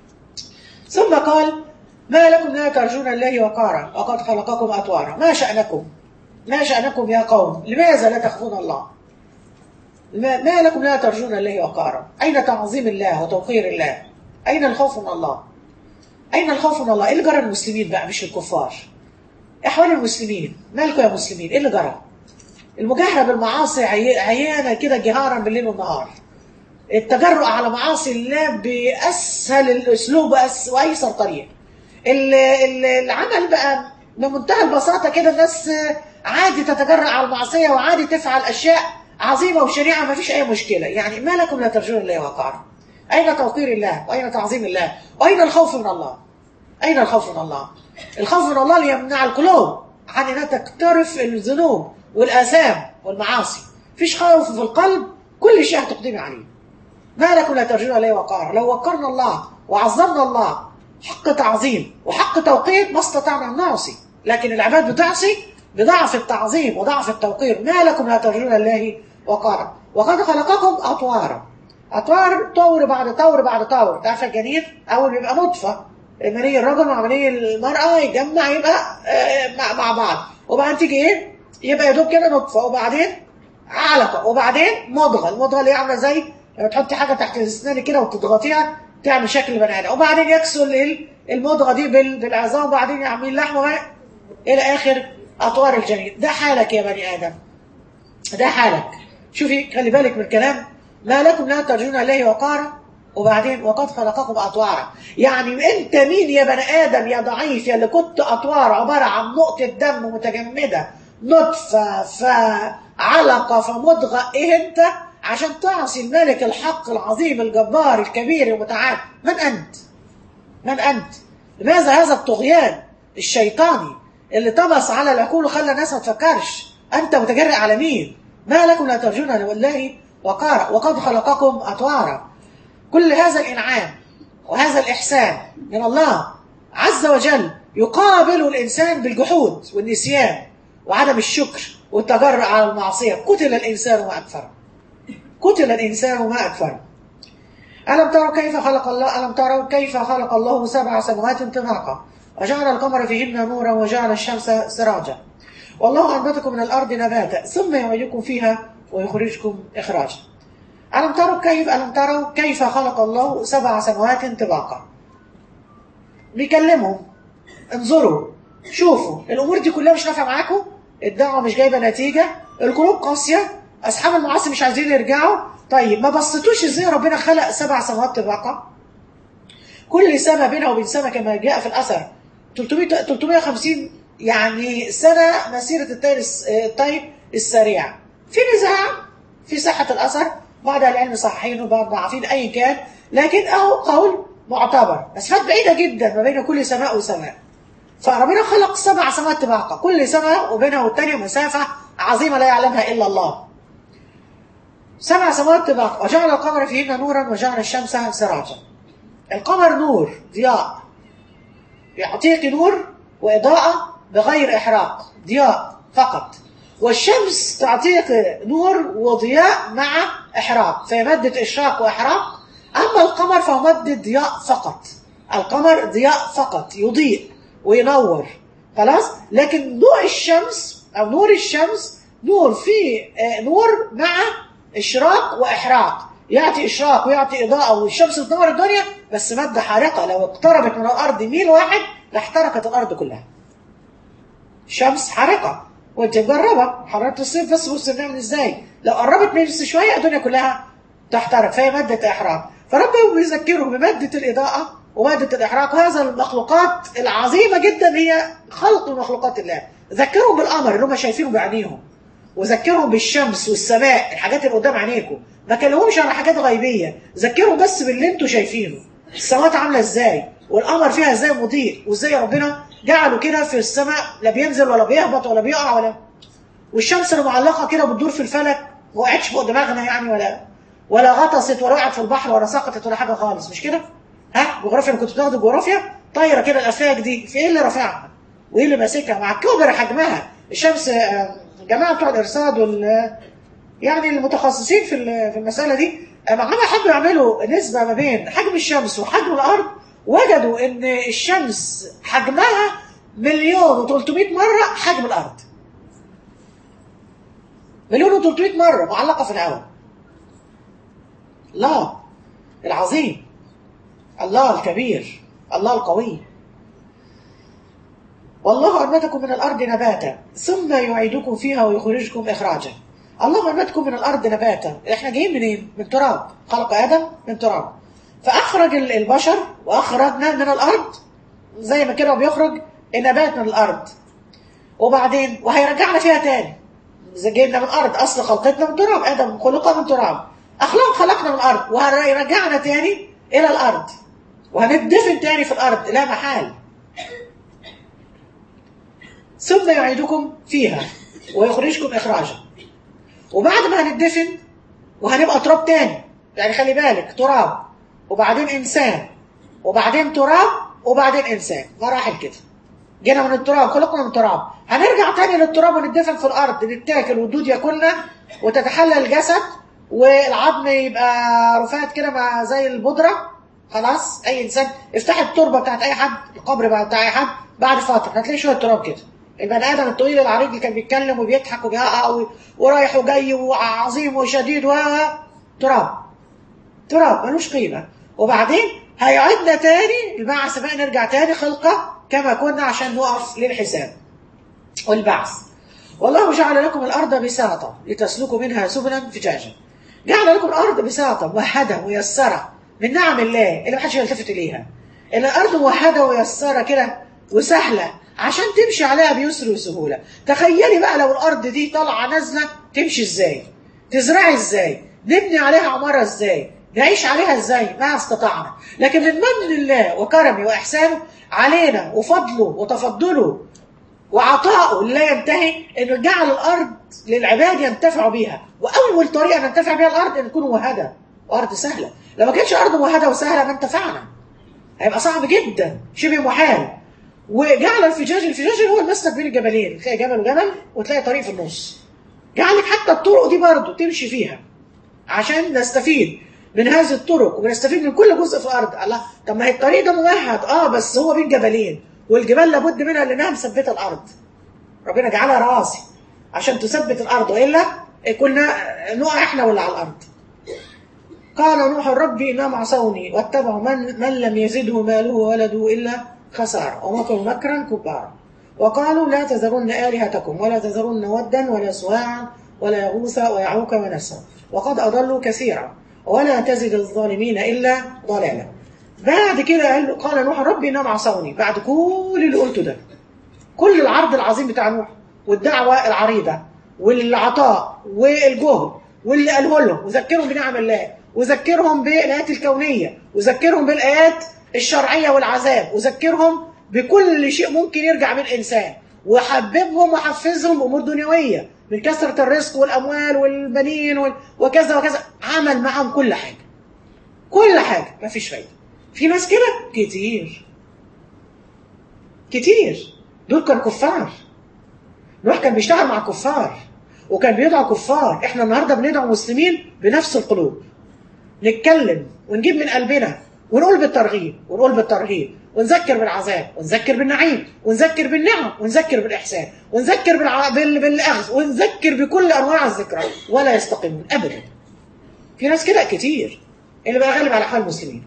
[SPEAKER 1] ثم قال ما لكم لا ترجون الله وقارا وقد خلقكم اطوارا ما شانكم ما شانكم يا قوم لماذا لا تخافون الله ما, ما لكم لا ترجون الله وقارا أين تعظيم الله وتوقير الله أين الخوف من الله أين الخوف من الله إيه اللي جرى المسلمين بقى مش الكفار أحوال المسلمين مالكم يا مسلمين إيه اللي جرى المجاهرة بالمعاصي عي- عيانة كده جهارا بالليل والنهار التجرؤ على معاصي الله بأسهل الأسلوب وأس- وأيسر طريق ال- ال- العمل بقى بمنتهى البساطة كده الناس عادي تتجرأ على المعصية وعادي تفعل أشياء عظيمة وشريعة ما فيش أي مشكلة يعني ما لكم لا ترجون الله وقارا أين توقير الله وأين تعظيم الله وأين الخوف من الله أين الخوف من الله الخوف من الله ليمنع القلوب عن أنها تقترف الذنوب والآثام والمعاصي فيش خوف في القلب كل شيء هتقدمي عليه ما لكم لا ترجون الله وقارا لو وقرنا الله وعظمنا الله حق تعظيم وحق توقير ما استطعنا أن نعصي لكن العباد بتعصي بضعف التعظيم وضعف التوقير ما لكم لا ترجون الله وقارا وقد خلقكم أطوارا أطوار طور بعد طور بعد طور تعرف الجنين أول بيبقى نطفة مني الرجل مع مني المرأة يجمع يبقى آه، مع, مع بعض وبعدين تيجي إيه يبقى يا دوب كده نطفة وبعدين علقة وبعدين مضغة المضغة اللي هي عاملة زي لما تحطي حاجة تحت الأسنان كده وتضغطيها تعمل شكل بني آدم وبعدين يكسر ال- المضغة دي بال- بالعظام وبعدين يعمل لحمة بقى إلى آخر أطوار الجنين ده حالك يا بني آدم ده حالك شوفي خلي بالك من الكلام ما لكم لا ترجون إليه وقارا وبعدين وقد خلقكم أطوارا يعني أنت مين يا بني آدم يا ضعيف يا اللي كنت أطوار عبارة عن نقطة دم متجمدة نطفة فعلقة فمضغة إيه أنت عشان تعصي الملك الحق العظيم الجبار الكبير المتعال من أنت من أنت لماذا هذا الطغيان الشيطاني اللي طمس على العقول وخلى الناس ما تفكرش أنت متجرئ على مين ما لكم لا ترجون لله وقارا وقد خلقكم أطوارا كل هذا الإنعام وهذا الإحسان من الله عز وجل يقابل الإنسان بالجحود والنسيان وعدم الشكر والتجرع على المعصية قتل الإنسان ما أكفره قتل الإنسان ما أكفره ألم تروا كيف خلق الله ألم تروا كيف خلق الله سبع سماوات طباقا وجعل القمر فيهن نورا وجعل الشمس سراجا والله أنبتكم من الأرض نباتا ثم يعيدكم فيها ويخرجكم إخراجا ألم تروا كيف ألم تروا كيف خلق الله سبع سماوات طباقا بيكلمهم انظروا شوفوا الأمور دي كلها مش نافعة معاكم الدعوة مش جايبة نتيجة القلوب قاسية أصحاب المعاصي مش عايزين يرجعوا طيب ما بصيتوش ازاي ربنا خلق سبع سماوات طباقا كل سنة بينها وبين سنة كما جاء في الأثر 300 350 يعني سنة مسيرة الطير الطيب السريع في نزاع في صحة الأثر بعض العلم صحيحين وبعض ضعيفين أي كان لكن أهو قول معتبر مسافات بعيدة جدا ما بين كل سماء وسماء فربنا خلق سبع سماوات طباقة كل سماء وبينها والتانية مسافة عظيمة لا يعلمها إلا الله سبع سماوات طباقة وجعل القمر فيهن نورا وجعل الشمس سراجا القمر نور ضياء يعطيك نور وإضاءة بغير إحراق ضياء فقط والشمس تعطيك نور وضياء مع إحراق فهي مادة إشراق وإحراق أما القمر فهو مادة ضياء فقط القمر ضياء فقط يضيء وينور خلاص لكن ضوء الشمس أو نور الشمس نور فيه نور مع إشراق وإحراق يعطي إشراق ويعطي إضاءة والشمس تنور الدنيا بس مادة حارقة لو اقتربت من الأرض ميل واحد لاحترقت الأرض كلها شمس حارقة وانت مجربة حرارة الصيف بس بص بنعمل ازاي لو قربت من شوية الدنيا كلها تحترق فهي مادة إحراق فربنا بيذكرهم بمادة الإضاءة ومادة الإحراق وهذا المخلوقات العظيمة جدا هي خلق مخلوقات الله ذكرهم بالقمر اللي هم شايفينه بعينيهم وذكرهم بالشمس والسماء الحاجات اللي قدام عينيكم ما كلمهمش على حاجات غيبية ذكرهم بس باللي انتوا شايفينه السماوات عاملة ازاي والقمر فيها ازاي مضيء وازاي ربنا جعله كده في السماء لا بينزل ولا بيهبط ولا بيقع ولا والشمس اللي معلقة كده بتدور في الفلك ما وقعتش فوق دماغنا يعني ولا ولا غطست ولا وقعت في البحر ولا سقطت ولا حاجة خالص مش كده؟ ها جغرافيا كنت بتاخد جغرافيا طايرة كده الأفلاك دي في ايه اللي رافعها؟ وايه اللي ماسكها؟ مع كبر حجمها الشمس جماعة بتوع الإرصاد وال يعني المتخصصين في في المسألة دي لما حبوا يعملوا نسبة ما بين حجم الشمس وحجم الأرض وجدوا إن الشمس حجمها مليون و300 مرة حجم الأرض مليون و300 مرة معلقة في الهواء الله العظيم الله الكبير الله القوي والله أنبتكم من الأرض نباتا ثم يعيدكم فيها ويخرجكم إخراجا الله أنبتكم من الأرض نباتا إحنا جايين منين؟ من تراب خلق آدم من تراب فأخرج البشر وأخرجنا من الأرض زي ما كده بيخرج النبات من الأرض وبعدين وهيرجعنا فيها تاني إذا جينا من الأرض أصل خلقتنا من تراب آدم خلق من تراب أخلاق خلقنا من الأرض وهيرجعنا تاني إلى الأرض وهندفن تاني في الأرض لا محال ثم يعيدكم فيها ويخرجكم إخراجا وبعد ما هندفن وهنبقى تراب تاني يعني خلي بالك تراب وبعدين إنسان وبعدين تراب وبعدين إنسان مراحل كده جينا من التراب خلقنا من التراب هنرجع تاني للتراب وندفن في الأرض نتاكل والدود ياكلنا وتتحلل الجسد والعظم يبقى رفات كده مع زي البودرة خلاص أي إنسان افتح التربة بتاعت أي حد القبر بتاع أي حد بعد فترة هتلاقي شوية تراب كده البني ادم الطويل العريض اللي كان بيتكلم وبيضحك وبيقع ورايح وجاي وعظيم وشديد و تراب تراب ملوش قيمه وبعدين هيعيدنا تاني البعث بقى نرجع تاني خلقه كما كنا عشان نقف للحساب والبعث والله جعل لكم الارض بساطه لتسلكوا منها سبلا فجاجا جعل لكم الارض بساطه موحده ميسره من نعم الله اللي محدش يلتفت اليها ان الارض موحده وميسره كده وسهله عشان تمشي عليها بيسر وسهوله تخيلي بقى لو الارض دي طالعه نازله تمشي ازاي تزرعي ازاي نبني عليها عماره ازاي نعيش عليها ازاي ما استطعنا لكن من من الله وكرمه واحسانه علينا وفضله وتفضله وعطائه لا ينتهي انه جعل الارض للعباد ينتفعوا بيها واول طريقه ننتفع بيها الارض ان تكون موهده وارض سهله لو ما كانتش ارض موهده وسهله ما انتفعنا هيبقى صعب جدا شبه محال وجعل الفجاج الفجاج هو المسلك بين الجبلين تلاقي جبل وجبل وتلاقي طريق في النص جعلك حتى الطرق دي برضه تمشي فيها عشان نستفيد من هذه الطرق ونستفيد من كل جزء في الارض الله طب ما هي الطريق ده ممهد اه بس هو بين جبلين والجبال لابد منها لانها مثبته الارض ربنا جعلها رواسي عشان تثبت الارض والا كنا نقع احنا ولا على الارض قال نوح ربي انهم عصوني واتبعوا من, من لم يزده ماله وولده الا خسارة ومكروا مكرا كبارا وقالوا لا تذرن آلهتكم ولا تذرن ودا ولا سواعا ولا يغوث ويعوق ونسرا وقد أضلوا كثيرا ولا تزد الظالمين إلا ضلالا بعد كده قال قال نوح ربي انهم عصوني بعد كل اللي قلته ده كل العرض العظيم بتاع نوح والدعوة العريضة والعطاء والجهد واللي قاله لهم وذكرهم بنعم الله وذكرهم بالآيات الكونية وذكرهم بالآيات الشرعية والعذاب وذكرهم بكل شيء ممكن يرجع من الإنسان وحببهم وحفزهم بأمور دنيوية من كثرة الرزق والأموال والبنين وال- وكذا وكذا عمل معهم كل حاجة كل حاجة ما فيش فايدة في ناس كده كتير كتير دول كانوا كفار نوح كان بيشتغل مع كفار وكان بيدعو كفار احنا النهارده بندعو مسلمين بنفس القلوب نتكلم ونجيب من قلبنا ونقول بالترغيب ونقول بالترهيب ونذكر بالعذاب ونذكر بالنعيم ونذكر بالنعم ونذكر بالإحسان ونذكر بالع... بال... بالأخذ ونذكر بكل أنواع الذكرى ولا يستقيمون أبدا في ناس كده كتير اللي بقى غالب على حال المسلمين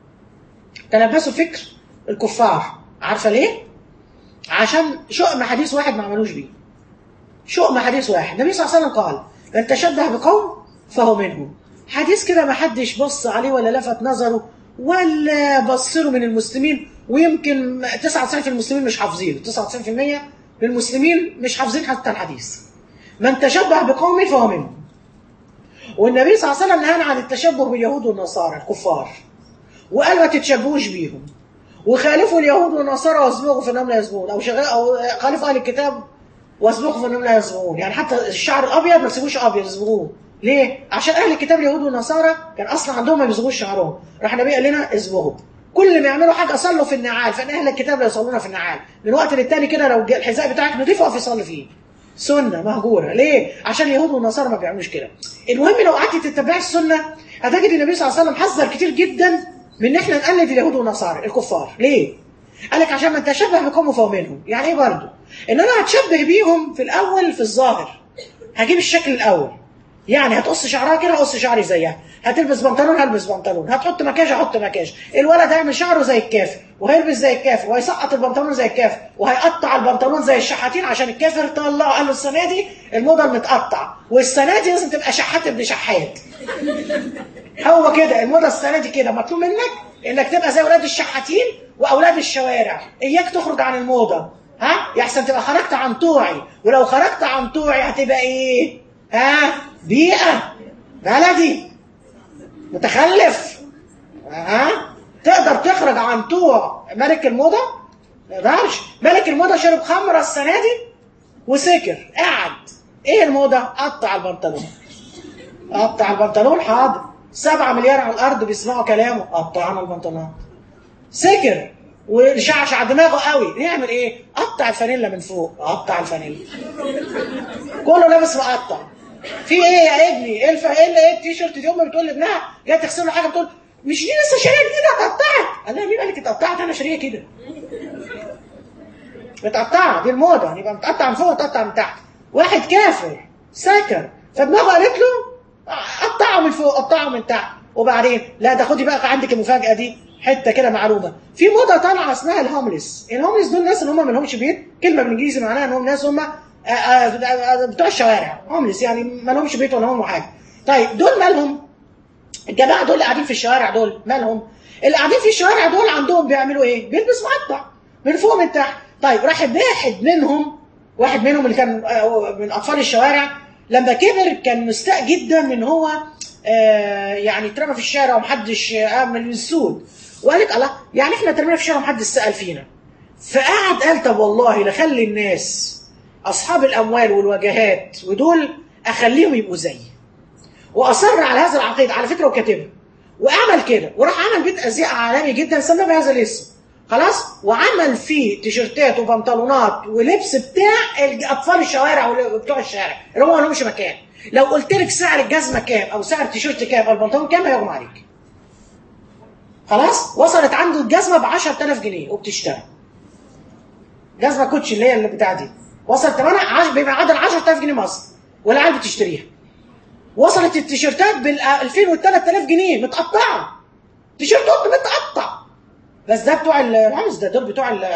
[SPEAKER 1] تلبسوا فكر الكفار عارفة ليه؟ عشان شؤم حديث واحد ما عملوش بيه شؤم حديث واحد النبي صلى الله عليه وسلم قال من تشبه بقوم فهو منهم حديث كده ما حدش بص عليه ولا لفت نظره ولا بصره من المسلمين ويمكن 99% من المسلمين مش حافظينه 99% من المسلمين مش حافظين حتى الحديث من تشبه بقوم فهو منهم والنبي صلى الله عليه وسلم نهانا عن التشبه باليهود والنصارى الكفار وقال ما تتشبهوش بيهم وخالفوا اليهود والنصارى واسبقوا في انهم لا يسبقون او شغال او خالفوا اهل الكتاب واسبقوا في انهم لا يسبقون يعني حتى الشعر الابيض ما تسيبوش ابيض يصبغوه ليه؟ عشان اهل الكتاب اليهود والنصارى كان اصلا عندهم ما بيصبغوش شعرهم راح النبي قال لنا اصبغوا كل ما يعملوا حاجه صلوا في النعال فان اهل الكتاب لا يصلون في النعال من وقت للتاني كده لو الحذاء بتاعك نضيف اقف يصلي فيه سنه مهجوره ليه؟ عشان اليهود والنصارى ما بيعملوش كده المهم لو قعدت تتبعي السنه هتجد النبي صلى الله عليه وسلم حذر كتير جدا من ان احنا نقلد اليهود والنصارى الكفار ليه؟ قال لك عشان من تشبه بقوم فهو منهم يعني ايه برضه؟ ان انا هتشبه بيهم في الاول في الظاهر هجيب الشكل الاول يعني هتقص شعرها كده اقص شعري زيها هتلبس بنطلون هلبس بنطلون هتحط مكياج احط مكياج الولد هيعمل شعره زي الكافر وهيلبس زي الكافر وهيسقط البنطلون زي الكافر وهيقطع البنطلون زي الشحاتين عشان الكافر طلعه قال له السنه دي الموضه المتقطع والسنه دي لازم تبقى شحات ابن شحات هو كده الموضه السنه دي كده مطلوب منك انك تبقى زي اولاد الشحاتين واولاد الشوارع اياك تخرج عن الموضه ها يحسن تبقى خرجت عن طوعي ولو خرجت عن طوعي هتبقى ايه ها بيئه بلدي متخلف ها تقدر تخرج عن طوع ملك الموضه ما يقدرش ملك الموضه شرب خمره السنه دي وسكر قعد ايه الموضه قطع البنطلون قطع البنطلون حاضر سبعة مليار على الارض بيسمعوا كلامه قطعنا البنطلون سكر وشعشع دماغه قوي يعمل ايه قطع الفانيلا من فوق قطع الفانيلا كله لابس مقطع في ايه يا ابني ايه الف... ايه اللي ايه التيشيرت دي امي بتقول لابنها جايه تغسل له حاجه بتقول مش دي لسه شاريه جديده اتقطعت قال لها مين قال لك اتقطعت انا شاريه كده متقطعه دي الموضه يبقى متقطع من فوق وتقطع من تحت واحد كافر سكر فدماغه قالت له قطعه من فوق قطعه من تحت وبعدين لا ده خدي بقى عندك المفاجاه دي حته كده معلومه في موضه طالعه اسمها الهوملس الهوملس دول ناس اللي هم ما لهمش بيت كلمه بالانجليزي معناها انهم ناس هم بتوع الشوارع هوملس يعني ما لهمش بيت ولا هم حاجه طيب دول مالهم الجماعه دول اللي قاعدين في الشوارع دول مالهم اللي قاعدين في الشوارع دول عندهم بيعملوا ايه بيلبس مقطع من فوق من تحت طيب راح واحد منهم واحد منهم اللي كان آه، من اطفال الشوارع لما كبر كان مستاء جدا من هو آه، يعني اترمى في الشارع ومحدش عمل السود وقال لك الله يعني احنا اترمينا في الشارع ومحدش سال فينا فقعد قال طب والله لخلي الناس اصحاب الاموال والوجهات ودول اخليهم يبقوا زيي واصر على هذا العقيده على فكره وكاتبها وعمل كده وراح عمل بيت ازياء عالمي جدا سماه بهذا الاسم خلاص وعمل فيه تيشيرتات وبنطلونات ولبس بتاع اطفال الشوارع وبتوع الشارع اللي هم ما لهمش مكان لو قلت لك سعر الجزمه كام او سعر التيشيرت كام او البنطلون كام هيغمى عليك خلاص وصلت عنده الجزمه ب 10000 جنيه وبتشتري جزمه كوتشي اللي هي اللي بتاع دي وصلت ثمنها عش... بما عدا 10000 جنيه مصر والعيال بتشتريها وصلت التيشيرتات بال 2000 وال 3000 جنيه متقطعه تيشيرتات متقطع بس ده بتوع الرمز ده دول بتوع ال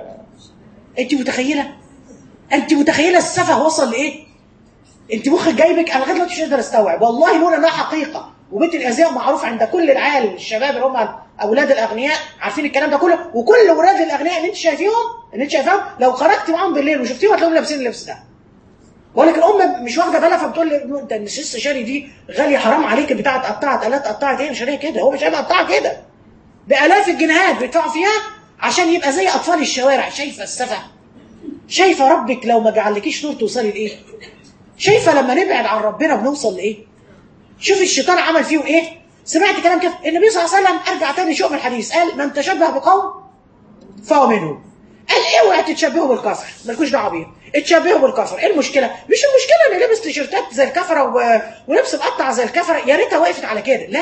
[SPEAKER 1] انت متخيله انت متخيله السفه وصل لايه انت مخك جايبك انا لغايه دلوقتي مش قادر استوعب والله لولا انها حقيقه وبيت الازياء معروف عند كل العيال الشباب اللي هم اولاد الاغنياء عارفين الكلام ده كله وكل اولاد الاغنياء اللي انت شايفيهم اللي انت شايفاهم لو خرجت معاهم بالليل وشفتيهم هتلاقيهم لابسين اللبس ده بقول لك الام مش واخده بالها فبتقول لي انت مش لسه شاري دي غاليه حرام عليك بتاعه اتقطعت الات اتقطعت ايه شاريه كده هو مش هيبقى قطعها كده بالاف الجنيهات بيدفعوا فيها عشان يبقى زي اطفال الشوارع شايفه السفه شايفه ربك لو ما جعلكيش نور توصلي لايه شايفه لما نبعد عن ربنا بنوصل لايه شوف الشيطان عمل فيهم ايه سمعت كلام كده النبي صلى الله عليه وسلم ارجع تاني شوف الحديث قال من تشبه بقوم فهو منهم قال اوعى تتشبهوا بالكفر مالكوش دعوه بيهم اتشبهوا بالكفر ايه المشكله مش المشكله ان لابس تيشيرتات زي الكفره و... ولبس مقطع زي الكفره يا ريتها وقفت على كده لا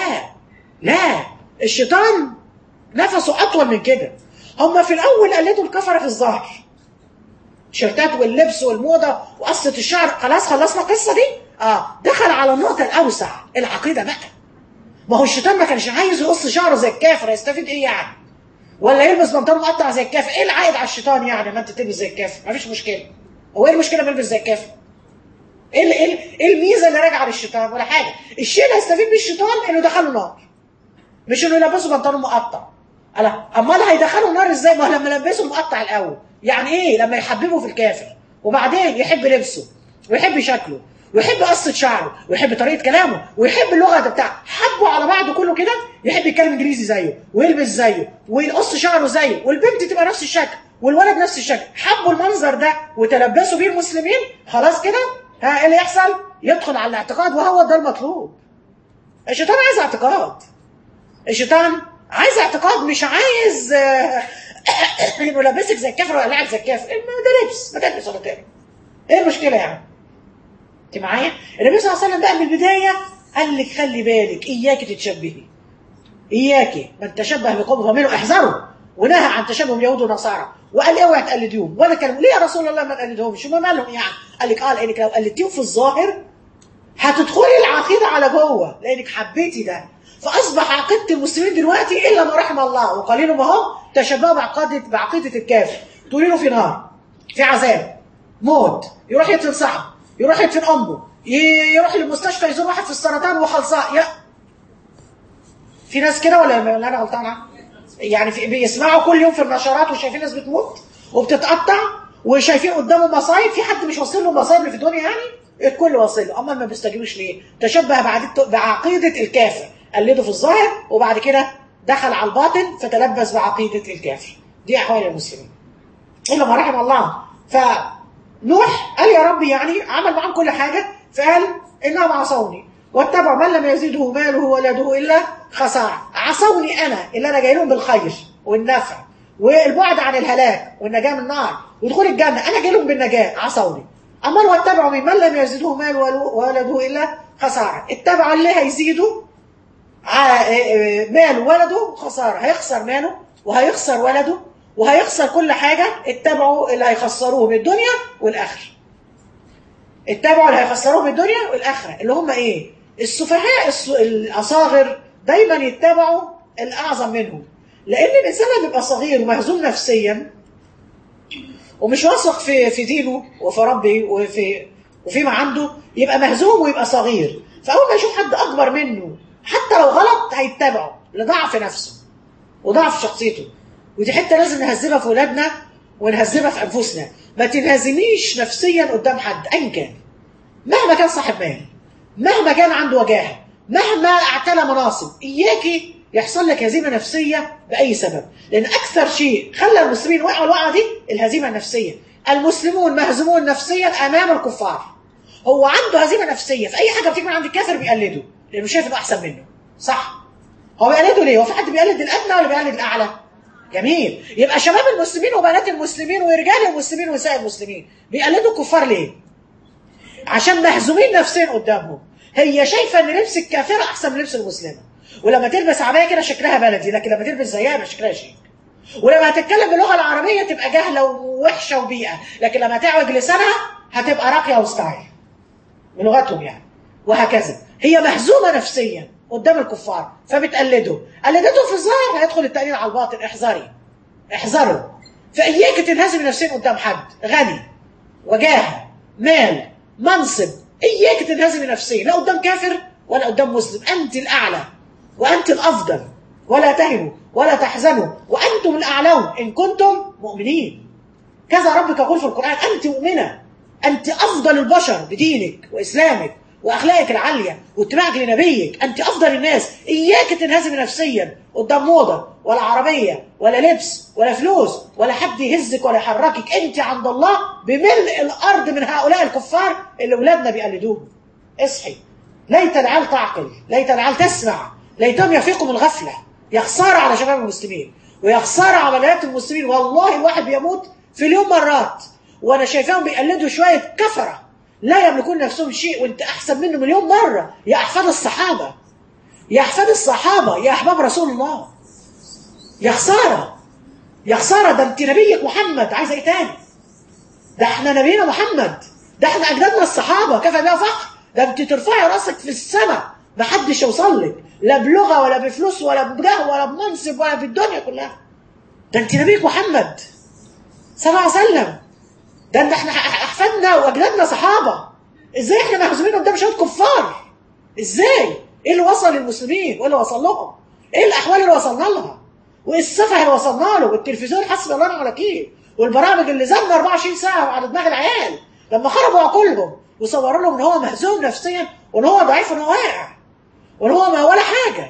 [SPEAKER 1] لا الشيطان نفسه اطول من كده هم في الاول قلدوا الكفره في الظهر التيشيرتات واللبس والموضه وقصه الشعر خلاص خلصنا القصه دي اه دخل على النقطه الاوسع العقيده بقى ما هو الشيطان ما كانش عايز يقص شعره زي الكافر يستفيد ايه يعني ولا يلبس بنطلون مقطع زي الكافر ايه العائد على الشيطان يعني ما انت تلبس زي الكافر مفيش مشكله هو ايه المشكله بلبس زي الكافر ايه ال- ايه ال- ايه الميزه اللي راجعه للشيطان ولا حاجه الشيء اللي هيستفيد بيه الشيطان انه دخله نار مش انه يلبسه بنطلون مقطع ألا امال هيدخلوا نار ازاي ما هو لما لبسه مقطع الاول يعني ايه لما يحببه في الكافر وبعدين يحب لبسه ويحب شكله ويحب قصة شعره ويحب طريقة كلامه ويحب اللغة بتاعه حبه على بعضه كله كده يحب يتكلم انجليزي زيه ويلبس زيه ويقص شعره زيه والبنت تبقى نفس الشكل والولد نفس الشكل حبوا المنظر ده وتلبسوا بيه المسلمين خلاص كده ها ايه اللي يحصل يدخل على الاعتقاد وهو ده المطلوب الشيطان عايز اعتقاد الشيطان عايز اعتقاد مش عايز آه، انه لابسك زي الكافر ولا لاعب زي الكافر ما ده لبس ما تلبس ولا تاني ايه المشكله يعني انت معايا النبي صلى الله عليه وسلم بقى من البدايه قال لك خلي بالك اياك تتشبهي اياك من تشبه بقوم فمنه احذروا ونهى عن تشبه اليهود والنصارى وقال اوعى تقلديهم وانا كلمه ليه يا رسول الله ما نقلدهمش ما مالهم يعني قال لك قال انك لو قلدتيهم في الظاهر هتدخلي العقيده على جوه لانك حبيتي ده فاصبح عقيده المسلمين دلوقتي الا ما رحم الله وقليل ما هم تشبهوا بعقيده بعقيده الكافر تقولي له في نار في عذاب موت يروح يدفن صاحبه يروح يدفن امه ي- يروح للمستشفى يزور واحد في السرطان وخلصان يا في ناس كده ولا ولا انا غلطانه يعني في بيسمعوا كل يوم في النشرات وشايفين ناس بتموت وبتتقطع وشايفين قدامه مصايب في حد مش واصل له المصايب اللي في الدنيا يعني الكل واصل له اما ما بيستجيبوش ليه تشبه بعقيدته بعقيده الكافر قلده في الظاهر وبعد كده دخل على الباطن فتلبس بعقيده الكافر دي احوال المسلمين الا ما رحم الله فنوح قال يا ربي يعني عمل معاهم كل حاجه فقال انهم عصوني واتبعوا من لم يزيده ماله وولده الا خساره عصوني انا اللي انا جاي لهم بالخير والنفع والبعد عن الهلاك والنجاه من النار ودخول الجنه انا جاي لهم بالنجاه عصوني اما واتبعوا من من لم يزيده ماله وولده الا خساره اتبعوا اللي هيزيدوا ع- ماله ولده خسارة هيخسر ماله وهيخسر ولده وهيخسر كل حاجة اتبعوا اللي هيخسروه من الدنيا والآخرة اتبعوا اللي هيخسروه من الدنيا والآخرة اللي هم ايه السفهاء الس- الأصاغر دايما يتبعوا الأعظم منهم لأن الإنسان لما بيبقى صغير ومهزوم نفسيا ومش واثق في في دينه وفي ربه وفي وفيما عنده يبقى مهزوم ويبقى صغير فاول ما يشوف حد اكبر منه حتى لو غلط هيتبعه لضعف نفسه وضعف شخصيته ودي حته لازم نهذبها في ولادنا ونهذبها في انفسنا ما تنهزميش نفسيا قدام حد ايا كان مهما كان صاحب مال مهما كان عنده وجاهه مهما اعتلى مناصب اياكي يحصل لك هزيمه نفسيه باي سبب لان اكثر شيء خلى المسلمين وقعوا الوقعه دي الهزيمه النفسيه المسلمون مهزومون نفسيا امام الكفار هو عنده هزيمه نفسيه في اي حاجه بتيجي من عند الكافر بيقلده لانه شايف انه احسن منه صح هو بيقلده ليه هو في حد بيقلد الادنى ولا بيقلد الاعلى جميل يبقى شباب المسلمين وبنات المسلمين ورجال المسلمين ونساء المسلمين بيقلدوا الكفار ليه عشان مهزومين نفسيا قدامهم هي شايفه ان لبس الكافره احسن من لبس المسلمه ولما تلبس عبايه كده شكلها بلدي لكن لما تلبس زيها يبقى شكلها شيك ولما هتتكلم باللغه العربيه تبقى جاهله ووحشه وبيئه لكن لما تعوج لسانها هتبقى راقيه وستايل من لغتهم يعني وهكذا هي مهزومه نفسيا قدام الكفار فبتقلده قلدته في الظاهر هيدخل التقليد على الباطن احذري احذروا فاياك تنهزم نفسيا قدام حد غني وجاهه مال منصب اياك تنهزم نفسيا لا قدام كافر ولا قدام مسلم انت الاعلى وانت الافضل ولا تهنوا ولا تحزنوا وانتم الاعلون ان كنتم مؤمنين كذا ربك يقول في القران انت مؤمنه انت افضل البشر بدينك واسلامك واخلاقك العاليه واتباعك لنبيك انت افضل الناس اياك تنهزم نفسيا قدام موضه ولا عربيه ولا لبس ولا فلوس ولا حد يهزك ولا يحركك انت عند الله بملء الارض من هؤلاء الكفار اللي اولادنا بيقلدوهم اصحي ليت العيال تعقل ليت العيال تسمع ليتهم يفيقوا من الغفله يا خساره على شباب المسلمين ويا خساره عمليات المسلمين والله الواحد بيموت في اليوم مرات وانا شايفاهم بيقلدوا شويه كفره لا يملكون نفسهم شيء وانت احسن منه مليون مره يا احفاد الصحابه يا احفاد الصحابه يا احباب رسول الله يا خساره يا خساره ده انت نبيك محمد عايزه ايه تاني ده احنا نبينا محمد ده احنا اجدادنا الصحابه كفى بها فخر ده انت ترفعي راسك في السماء ما حدش يوصل لك لا بلغه ولا بفلوس ولا بجاه ولا بمنصب ولا في الدنيا كلها ده انت نبيك محمد صلى الله عليه وسلم ده انت احنا احفادنا واجدادنا صحابه ازاي احنا مهزومين قدام شويه كفار ازاي ايه اللي وصل للمسلمين وايه اللي وصل لهم ايه الاحوال اللي وصلنا لها وايه السفه اللي وصلنا له والتلفزيون حسب الله ونعم الوكيل والبرامج اللي زمنا 24 ساعه على دماغ العيال لما خربوا عقولهم وصوروا لهم ان هو مهزوم نفسيا وان هو ضعيف وان هو واقع وان هو ما ولا حاجه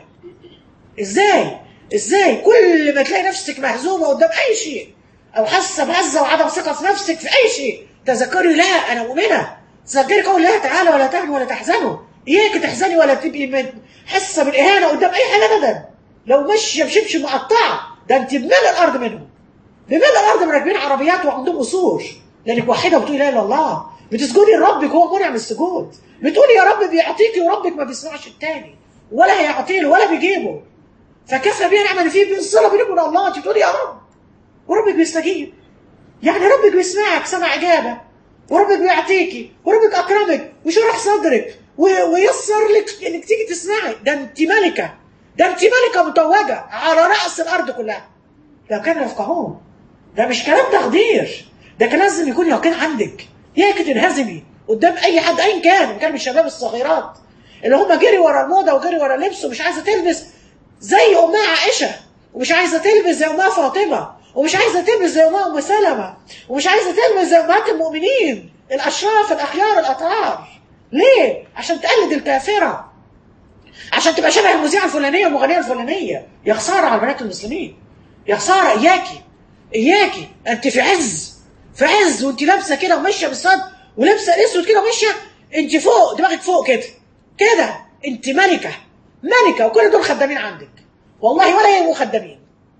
[SPEAKER 1] ازاي ازاي كل ما تلاقي نفسك مهزومه قدام اي شيء او حاسه بعزه وعدم ثقه في نفسك في اي شيء تذكري لا انا مؤمنه تذكري قول الله تعالى ولا تهنوا ولا تحزنوا اياك تحزني ولا تبقي من حاسه بالاهانه قدام اي حاجه ابدا لو ماشيه بشبشب مقطعه ده انت بملء الارض منهم بملء الارض من راكبين عربيات وعندهم قصور لانك وحيده وبتقولي لا اله الا الله بتسجدي لربك وهو منع من السجود بتقولي يا رب بيعطيكي وربك ما بيسمعش التاني ولا هيعطي له ولا بيجيبه فكفى بيها نعمه فيه بالصله بينك وبين الله انت بتقولي يا رب وربك بيستجيب يعني ربك بيسمعك سمع إجابة وربك بيعطيكي وربك أكرمك وشرح صدرك ويسر لك إنك تيجي تسمعي ده أنت ملكة ده أنت ملكة متوجة على رأس الأرض كلها لو كان يفقهون ده مش كلام تقدير ده كان لازم يكون يقين عندك هيك تنهزمي قدام أي حد أيا كان كان من الشباب الصغيرات اللي هم جري ورا الموضة وجري ورا اللبس ومش عايزة تلبس زي أمها عائشة ومش عايزة تلبس زي أمها فاطمة ومش عايزه تلبس زي امها ام سلمه ومش عايزه تلبس زي امهات المؤمنين الاشراف الاخيار الاطهار ليه عشان تقلد الكافره عشان تبقى شبه المذيعه الفلانيه والمغنيه الفلانيه يا خساره على بنات المسلمين يا خساره اياكي اياكي انت في عز في عز وانت لابسه كده وماشيه بالصد ولابسه الاسود كده وماشيه انت فوق دماغك فوق كده كده انت ملكه ملكه وكل دول خدامين عندك والله ولا يبقوا خدامين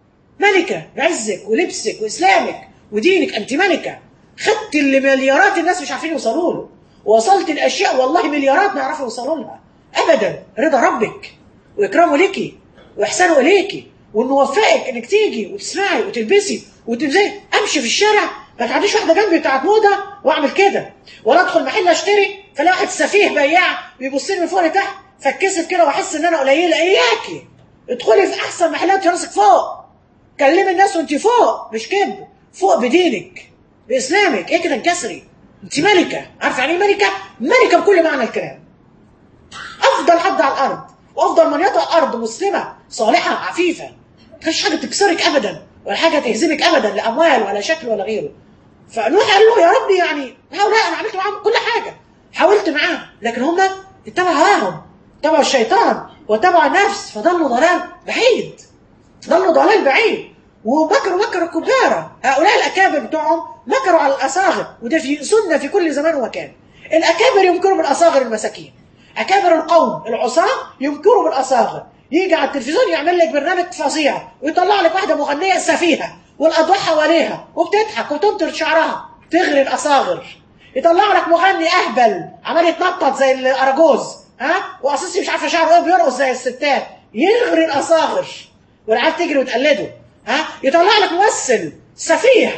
[SPEAKER 1] ملكة بعزك ولبسك وإسلامك ودينك أنت ملكة خدت اللي مليارات الناس مش عارفين يوصلوا له ووصلت الأشياء والله مليارات ما يعرفوا يوصلوا لها أبدا رضا ربك وإكرامه ليكي وإحسانه إليكي وإنه وفقك إنك تيجي وتسمعي وتلبسي وتلبسي أمشي في الشارع ما تعديش واحدة جنبي بتاعت موضة وأعمل كده ولا أدخل محل أشتري فلاقي واحد سفيه بياع بيبص لي من فوق لتحت فاتكسف كده وأحس إن أنا قليلة إياكي ادخلي في أحسن محلات راسك فوق كلمي الناس وانت فوق مش كده فوق بدينك باسلامك ايه كده انكسري انت ملكه عارفه يعني ايه ملكه ملكه بكل معنى الكلام افضل حد على الارض وافضل من يطأ الارض مسلمه صالحه عفيفه ما كانش حاجه تكسرك ابدا ولا حاجه تهزمك ابدا لا اموال ولا شكل ولا غيره فنوح قال له يا ربي يعني هؤلاء انا عملت معاهم كل حاجه حاولت معاهم لكن هم اتبعوا هواهم اتبعوا الشيطان واتبعوا النفس فضلوا ضلال بعيد ضلوا ضلال بعيد ومكروا مكر كبارة هؤلاء الأكابر بتوعهم مكروا على الأصاغر وده في سنة في كل زمان ومكان الأكابر يمكروا بالأصاغر المساكين أكابر القوم العصاة يمكروا بالأصاغر يجي على التلفزيون يعمل لك برنامج فظيع ويطلع لك واحدة مغنية سفيهة والأضواء حواليها وبتضحك وتمطر شعرها تغري الأصاغر يطلع لك مغني أهبل عمال يتنطط زي الأراجوز ها وأساسي مش عارفة شعره إيه بيرقص زي الستات يغري الأصاغر والعيال تجري وتقلده ها يطلع لك ممثل سفيه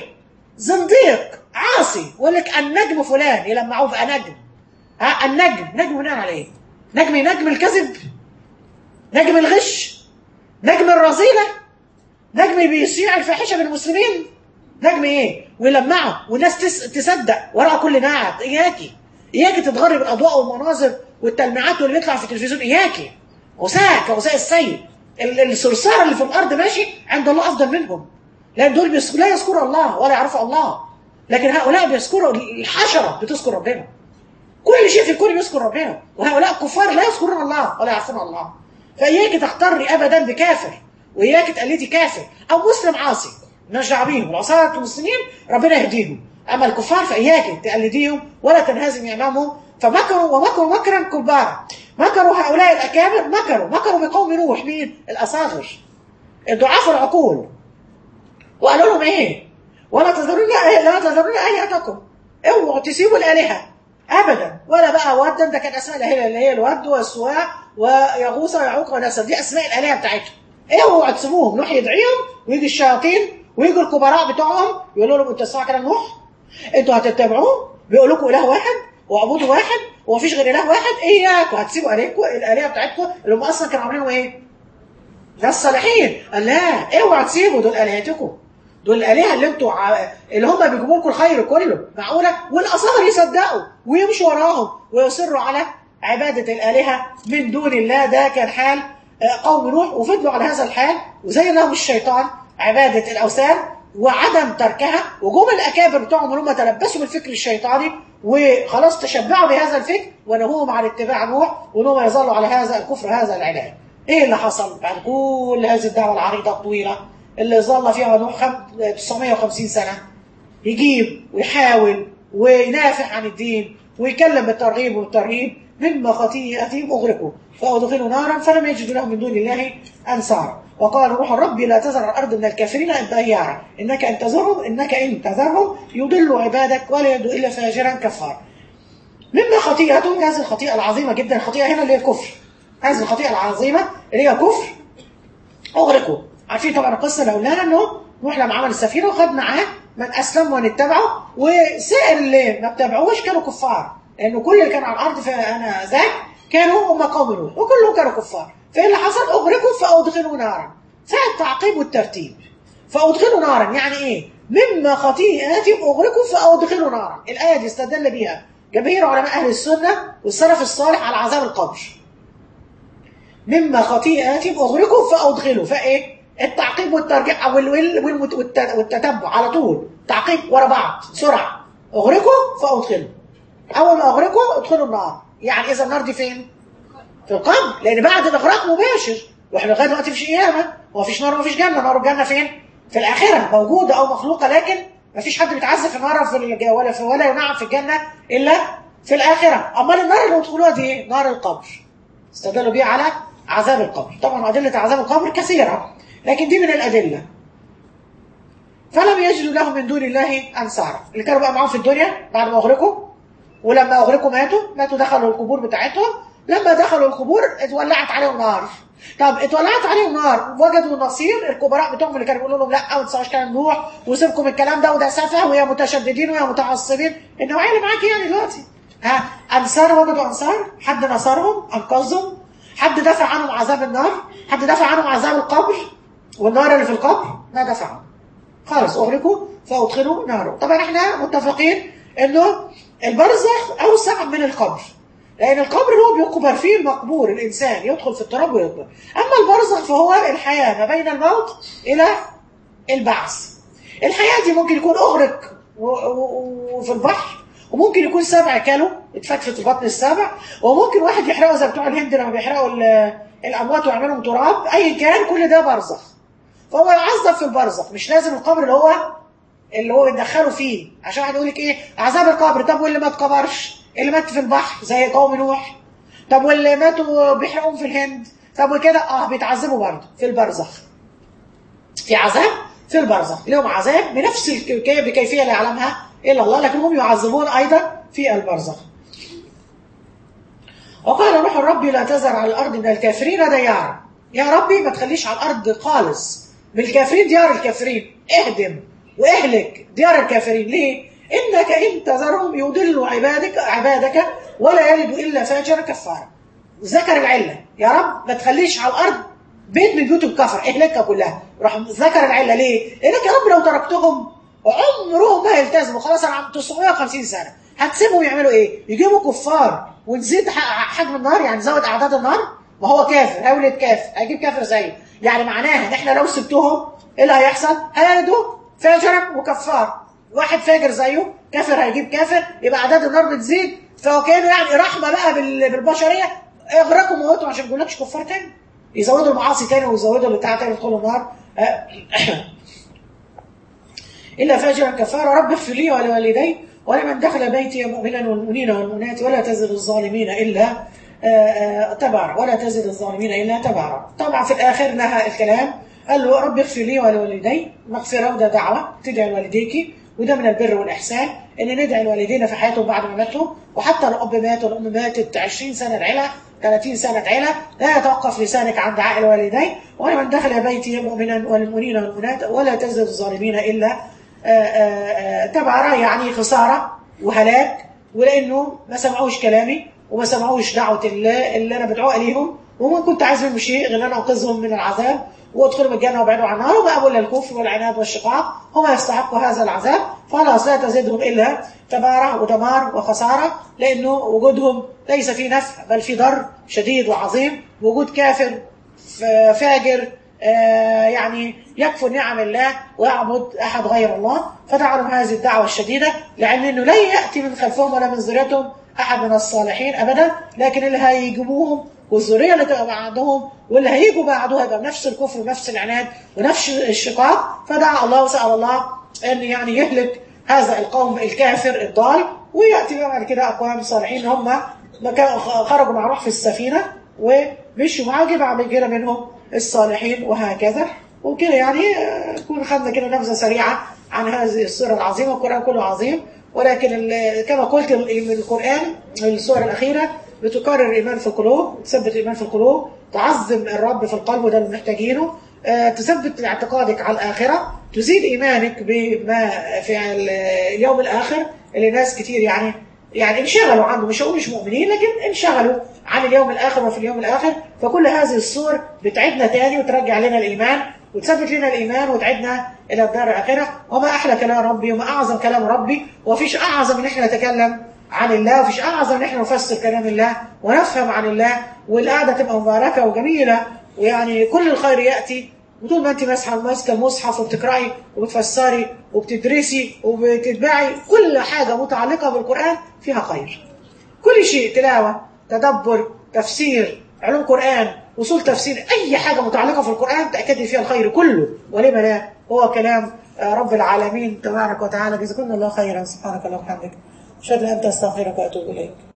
[SPEAKER 1] زنديق عاصي يقول لك النجم فلان يلمعوه بقى نجم ها النجم نجم بناء على ايه؟ نجم نجم الكذب نجم الغش نجم الرذيله نجم بيشيع الفاحشه بالمسلمين نجم ايه؟ ويلمعه والناس تس... تصدق وراء كل ناعت اياكي اياكي تتغري بالاضواء والمناظر والتلميعات واللي بيطلع في التلفزيون اياكي غثاء كغثاء السيل الصرصار اللي في الارض ماشي عند الله افضل منهم لان دول بيس... لا يذكروا الله ولا يعرفوا الله لكن هؤلاء بيذكروا الحشره بتذكر ربنا كل شيء في الكون يذكر ربنا وهؤلاء كفار لا يذكرون الله ولا يعرفون الله فاياك تختاري ابدا بكافر واياك تقلدي كافر او مسلم عاصي مالناش دعوه بيهم العصاة المسلمين ربنا يهديهم اما الكفار فاياك تقلديهم ولا تنهزمي امامهم فمكروا ومكروا مكرا كبارا مكروا هؤلاء الأكابر مكروا مكروا بقوم نوح مين الأصاغر ضعاف العقول وقالوا لهم إيه ولا تذرون لا تذرون آلهتكم اوعوا تسيبوا الآلهة أبدا ولا بقى ودا ده كان أسماء الآلهة اللي هي الود والسواع ويغوث ويعوق ونسر دي أسماء الآلهة بتاعتهم اوعوا تسيبوهم نوح يدعيهم ويجي الشياطين ويجوا الكبراء بتوعهم يقولوا لهم انتوا تسمعوا كلام نوح انتوا هتتبعوه بيقول لكم اله واحد واعبدوا واحد ومفيش غير اله واحد اياكم هتسيبوا عليكم الالهه بتاعتكم اللي هم اصلا كانوا عاملينهم ايه؟ ناس صالحين قال لا اوعوا تسيبوا دول الهتكم دول الالهه اللي انتوا ع... اللي هم بيجيبوا لكم الخير كله معقوله والاصاغر يصدقوا ويمشوا وراهم ويصروا على عباده الالهه من دون الله ده كان حال قوم نوح وفضلوا على هذا الحال وزين لهم الشيطان عباده الاوثان وعدم تركها وجم الاكابر بتوعهم اللي هم تلبسوا بالفكر الشيطاني وخلاص تشبعوا بهذا الفكر ونهوهم عن اتباع نوح وانهم يظلوا على هذا الكفر هذا العناد. ايه اللي حصل بعد كل هذه الدعوه العريضه الطويله اللي ظل فيها نوح خم... 950 سنه يجيب ويحاول وينافع عن الدين ويكلم بالترغيب والترهيب مما خطيئتهم اغرقوا فادخلوا نارا فلم يجدوا لهم من دون الله انصارا وقال روح ربي لا تذر على الارض من الكافرين ديارا انك ان تذرهم انك ان تذرهم يضلوا عبادك ولا يدعو الا فاجرا كفارا مما خطيئتهم هذه الخطيئه العظيمه جدا الخطيئه هنا اللي هي الكفر هذه الخطيئه العظيمه اللي هي كفر اغرقوا عارفين طبعا القصه اللي قلناها انه نوح لما عمل السفينه وخد معاه من اسلم ومن اتبعه وسائر اللي ما اتبعوش كانوا كفار لانه كل اللي كان على الارض فانا ذاك كانوا هم قوم نوح وكلهم كانوا كفار فايه اللي حصل اغرقوا فادخلوا نارا ساعة التعقيب والترتيب فادخلوا نارا يعني ايه مما خطيئاتهم اغرقوا فادخلوا نارا الايه دي استدل بها جماهير علماء اهل السنه والسلف الصالح على عذاب القبر مما خطيئاتهم اغرقوا فادخلوا فايه التعقيب والترجيع والتتبع على طول تعقيب ورا بعض سرعه اغرقوا فادخلوا اول ما اغرقوا ادخلوا النار يعني اذا النار دي فين في القبر لان بعد الاغراق مباشر واحنا لغايه دلوقتي مفيش قيامه ومفيش نار ومفيش جنه نار الجنه فين في الاخره موجوده او مخلوقه لكن مفيش حد بيتعذب في النار في الج... ولا في ولا ينعم في الجنه الا في الاخره امال النار اللي بيدخلوها دي ايه نار القبر استدلوا بيها على عذاب القبر طبعا ادله عذاب القبر كثيره لكن دي من الادله فلم يجدوا لهم من دون الله انصارا اللي كانوا بقى معاهم في الدنيا بعد ما اغرقوا ولما اغرقوا ماتوا ماتوا دخلوا القبور بتاعتهم لما دخلوا القبور اتولعت عليهم نار طب اتولعت عليهم نار وجدوا نصير الكبراء بتوعهم اللي كانوا بيقولوا لهم لا وما تسمعوش كلام نوح وسيبكم الكلام ده وده سفه ويا متشددين ويا متعصبين النوعيه اللي معاكي يعني دلوقتي ها انصار وجدوا انصار حد نصرهم انقذهم حد دافع عنهم عذاب النار حد دافع عنهم عذاب القبر والنار اللي في القبر ما دافع عنهم خالص اغرقوا فادخلوا نارا طبعا احنا متفقين انه البرزخ اوسع من القبر لان القبر اللي هو بيقبر فيه المقبور الانسان يدخل في التراب ويقبر اما البرزخ فهو الحياه ما بين الموت الى البعث الحياه دي ممكن يكون اغرق و- و- وفي البحر وممكن يكون سبع كيلو اتفتفت في بطن السبع وممكن واحد يحرقه زي بتوع الهند لما بيحرقوا ال- الاموات ويعملهم تراب ايا كان كل ده برزخ فهو يعذب في البرزخ مش لازم القبر اللي هو اللي هو يدخله فيه عشان واحد يقول لك ايه عذاب القبر طب واللي ما اتقبرش اللي مات في البحر زي قوم نوح طب واللي ماتوا بيحرقوهم في الهند طب وكده اه بيتعذبوا برضه في البرزخ في عذاب في البرزخ لهم عذاب بنفس الك- بكيفيه لا يعلمها الا الله لكن هم يعذبون ايضا في البرزخ وقال روح الرب لا تذر على الارض من الكافرين ديارا يا ربي ما تخليش على الارض خالص من الكافرين ديار الكافرين اهدم واهلك ديار الكافرين ليه انك ان تذرهم يضلوا عبادك عبادك ولا يلد الا فاجرا كفارا ذكر العله يا رب ما تخليش على الارض بيت من بيوت الكفر اهلكها كلها راح ذكر العله ليه لانك يا رب لو تركتهم عمرهم ما يلتزموا خلاص انا عم 950 سنه هتسيبهم يعملوا ايه يجيبوا كفار ونزيد ح- حجم النار يعني زود اعداد النار ما هو كافر هيولد كافر هيجيب كافر زيه يعني معناها ان احنا لو سبتهم ايه اللي هيحصل هيلدوا فاجرا وكفار واحد فاجر زيه كافر هيجيب كافر يبقى اعداد النار بتزيد فهو كانه يعني رحمه بقى بال- بالبشريه اغرقوا موتوا عشان ما يقولكش كفار تاني يزودوا المعاصي تاني ويزودوا البتاع تاني يدخلوا النار إلا فاجرا كفارا رب اغفر لي ولوالدي ولمن دخل بيتي مؤمنا والمؤمنين والمؤمنات ولا تزد الظالمين إلا آه، آه، تبعا ولا تزد الظالمين إلا تبعا طبعا في الآخر نهى الكلام قال له رب اغفر لي ولوالدي مغفرة وده دعوة تدعي لوالديك وده من البر والإحسان إن ندعي الوالدين في حياتهم بعد ما ماتوا وحتى الأب مات والأم ماتت 20 سنة العيلة 30 سنة عيلة لا يتوقف لسانك عند عائل والدي ولمن دخل بيتي مؤمنا والمؤمنين والمؤمنات ولا تزد الظالمين إلا آه، آه، آه، تبع يعني خسارة وهلاك ولأنه ما سمعوش كلامي وما سمعوش دعوة الله اللي أنا بدعوها ليهم وما كنت عايز منهم شيء غير أن أنا أنقذهم من العذاب وادخلهم الجنة وابعدوا عن النار وما أبوا إلا الكفر والعناد والشقاق هم يستحقوا هذا العذاب خلاص لا تزيدهم إلا تبارع ودمار وخسارة لأنه وجودهم ليس فيه نفع بل فيه ضر شديد وعظيم وجود كافر ف- فاجر آه، يعني يكفر نعم الله ويعبد احد غير الله فدعوا لهم هذه الدعوه الشديده لان انه لا ياتي من خلفهم ولا من ذريتهم احد من الصالحين ابدا لكن اللي هيجيبوهم والذريه اللي تبقى بعدهم واللي هيجوا بعده هيبقى بنفس الكفر ونفس العناد ونفس الشقاق فدعا الله وسال الله ان يعني يهلك هذا القوم الكافر الضال وياتي بقى بعد كده اقوام صالحين هم ما كانوا خرجوا مع نوح في السفينه ومشوا معاه جه بعد كده منهم الصالحين وهكذا وكده يعني آه، نكون خدنا كده نبذه سريعه عن هذه السوره العظيمه القران كله عظيم ولكن ال- كما قلت ال- من القران السوره الاخيره بتكرر الايمان في القلوب تثبت الايمان في القلوب تعظم الرب في القلب وده اللي محتاجينه آه، تثبت اعتقادك على الاخره تزيد ايمانك بما في ال- اليوم الاخر اللي ناس كتير يعني يعني انشغلوا عنه مش هقول مش مؤمنين لكن انشغلوا عن اليوم الاخر وفي اليوم الاخر فكل هذه الصور بتعيدنا تاني وترجع لنا الايمان وتثبت لنا الايمان وتعيدنا الى الدار الاخره وما احلى كلام ربي وما اعظم كلام ربي ومفيش اعظم ان احنا نتكلم عن الله ومفيش اعظم ان احنا نفسر كلام الله ونفهم عن الله والقعده تبقى مباركه وجميله ويعني كل الخير ياتي وطول ما انت ماسحه ماسكه المصحف وبتقراي وبتفسري وبتدرسي وبتتبعي كل حاجه متعلقه بالقران فيها خير. كل شيء تلاوه، تدبر، تفسير، علوم قران، وصول تفسير، اي حاجه متعلقه في القران تاكدي فيها الخير كله ولما لا هو كلام آه، رب العالمين تبارك وتعالى جزاكم الله خيرا سبحانك اللهم وبحمدك اشهد ان لا اله الا انت استغفرك واتوب اليك.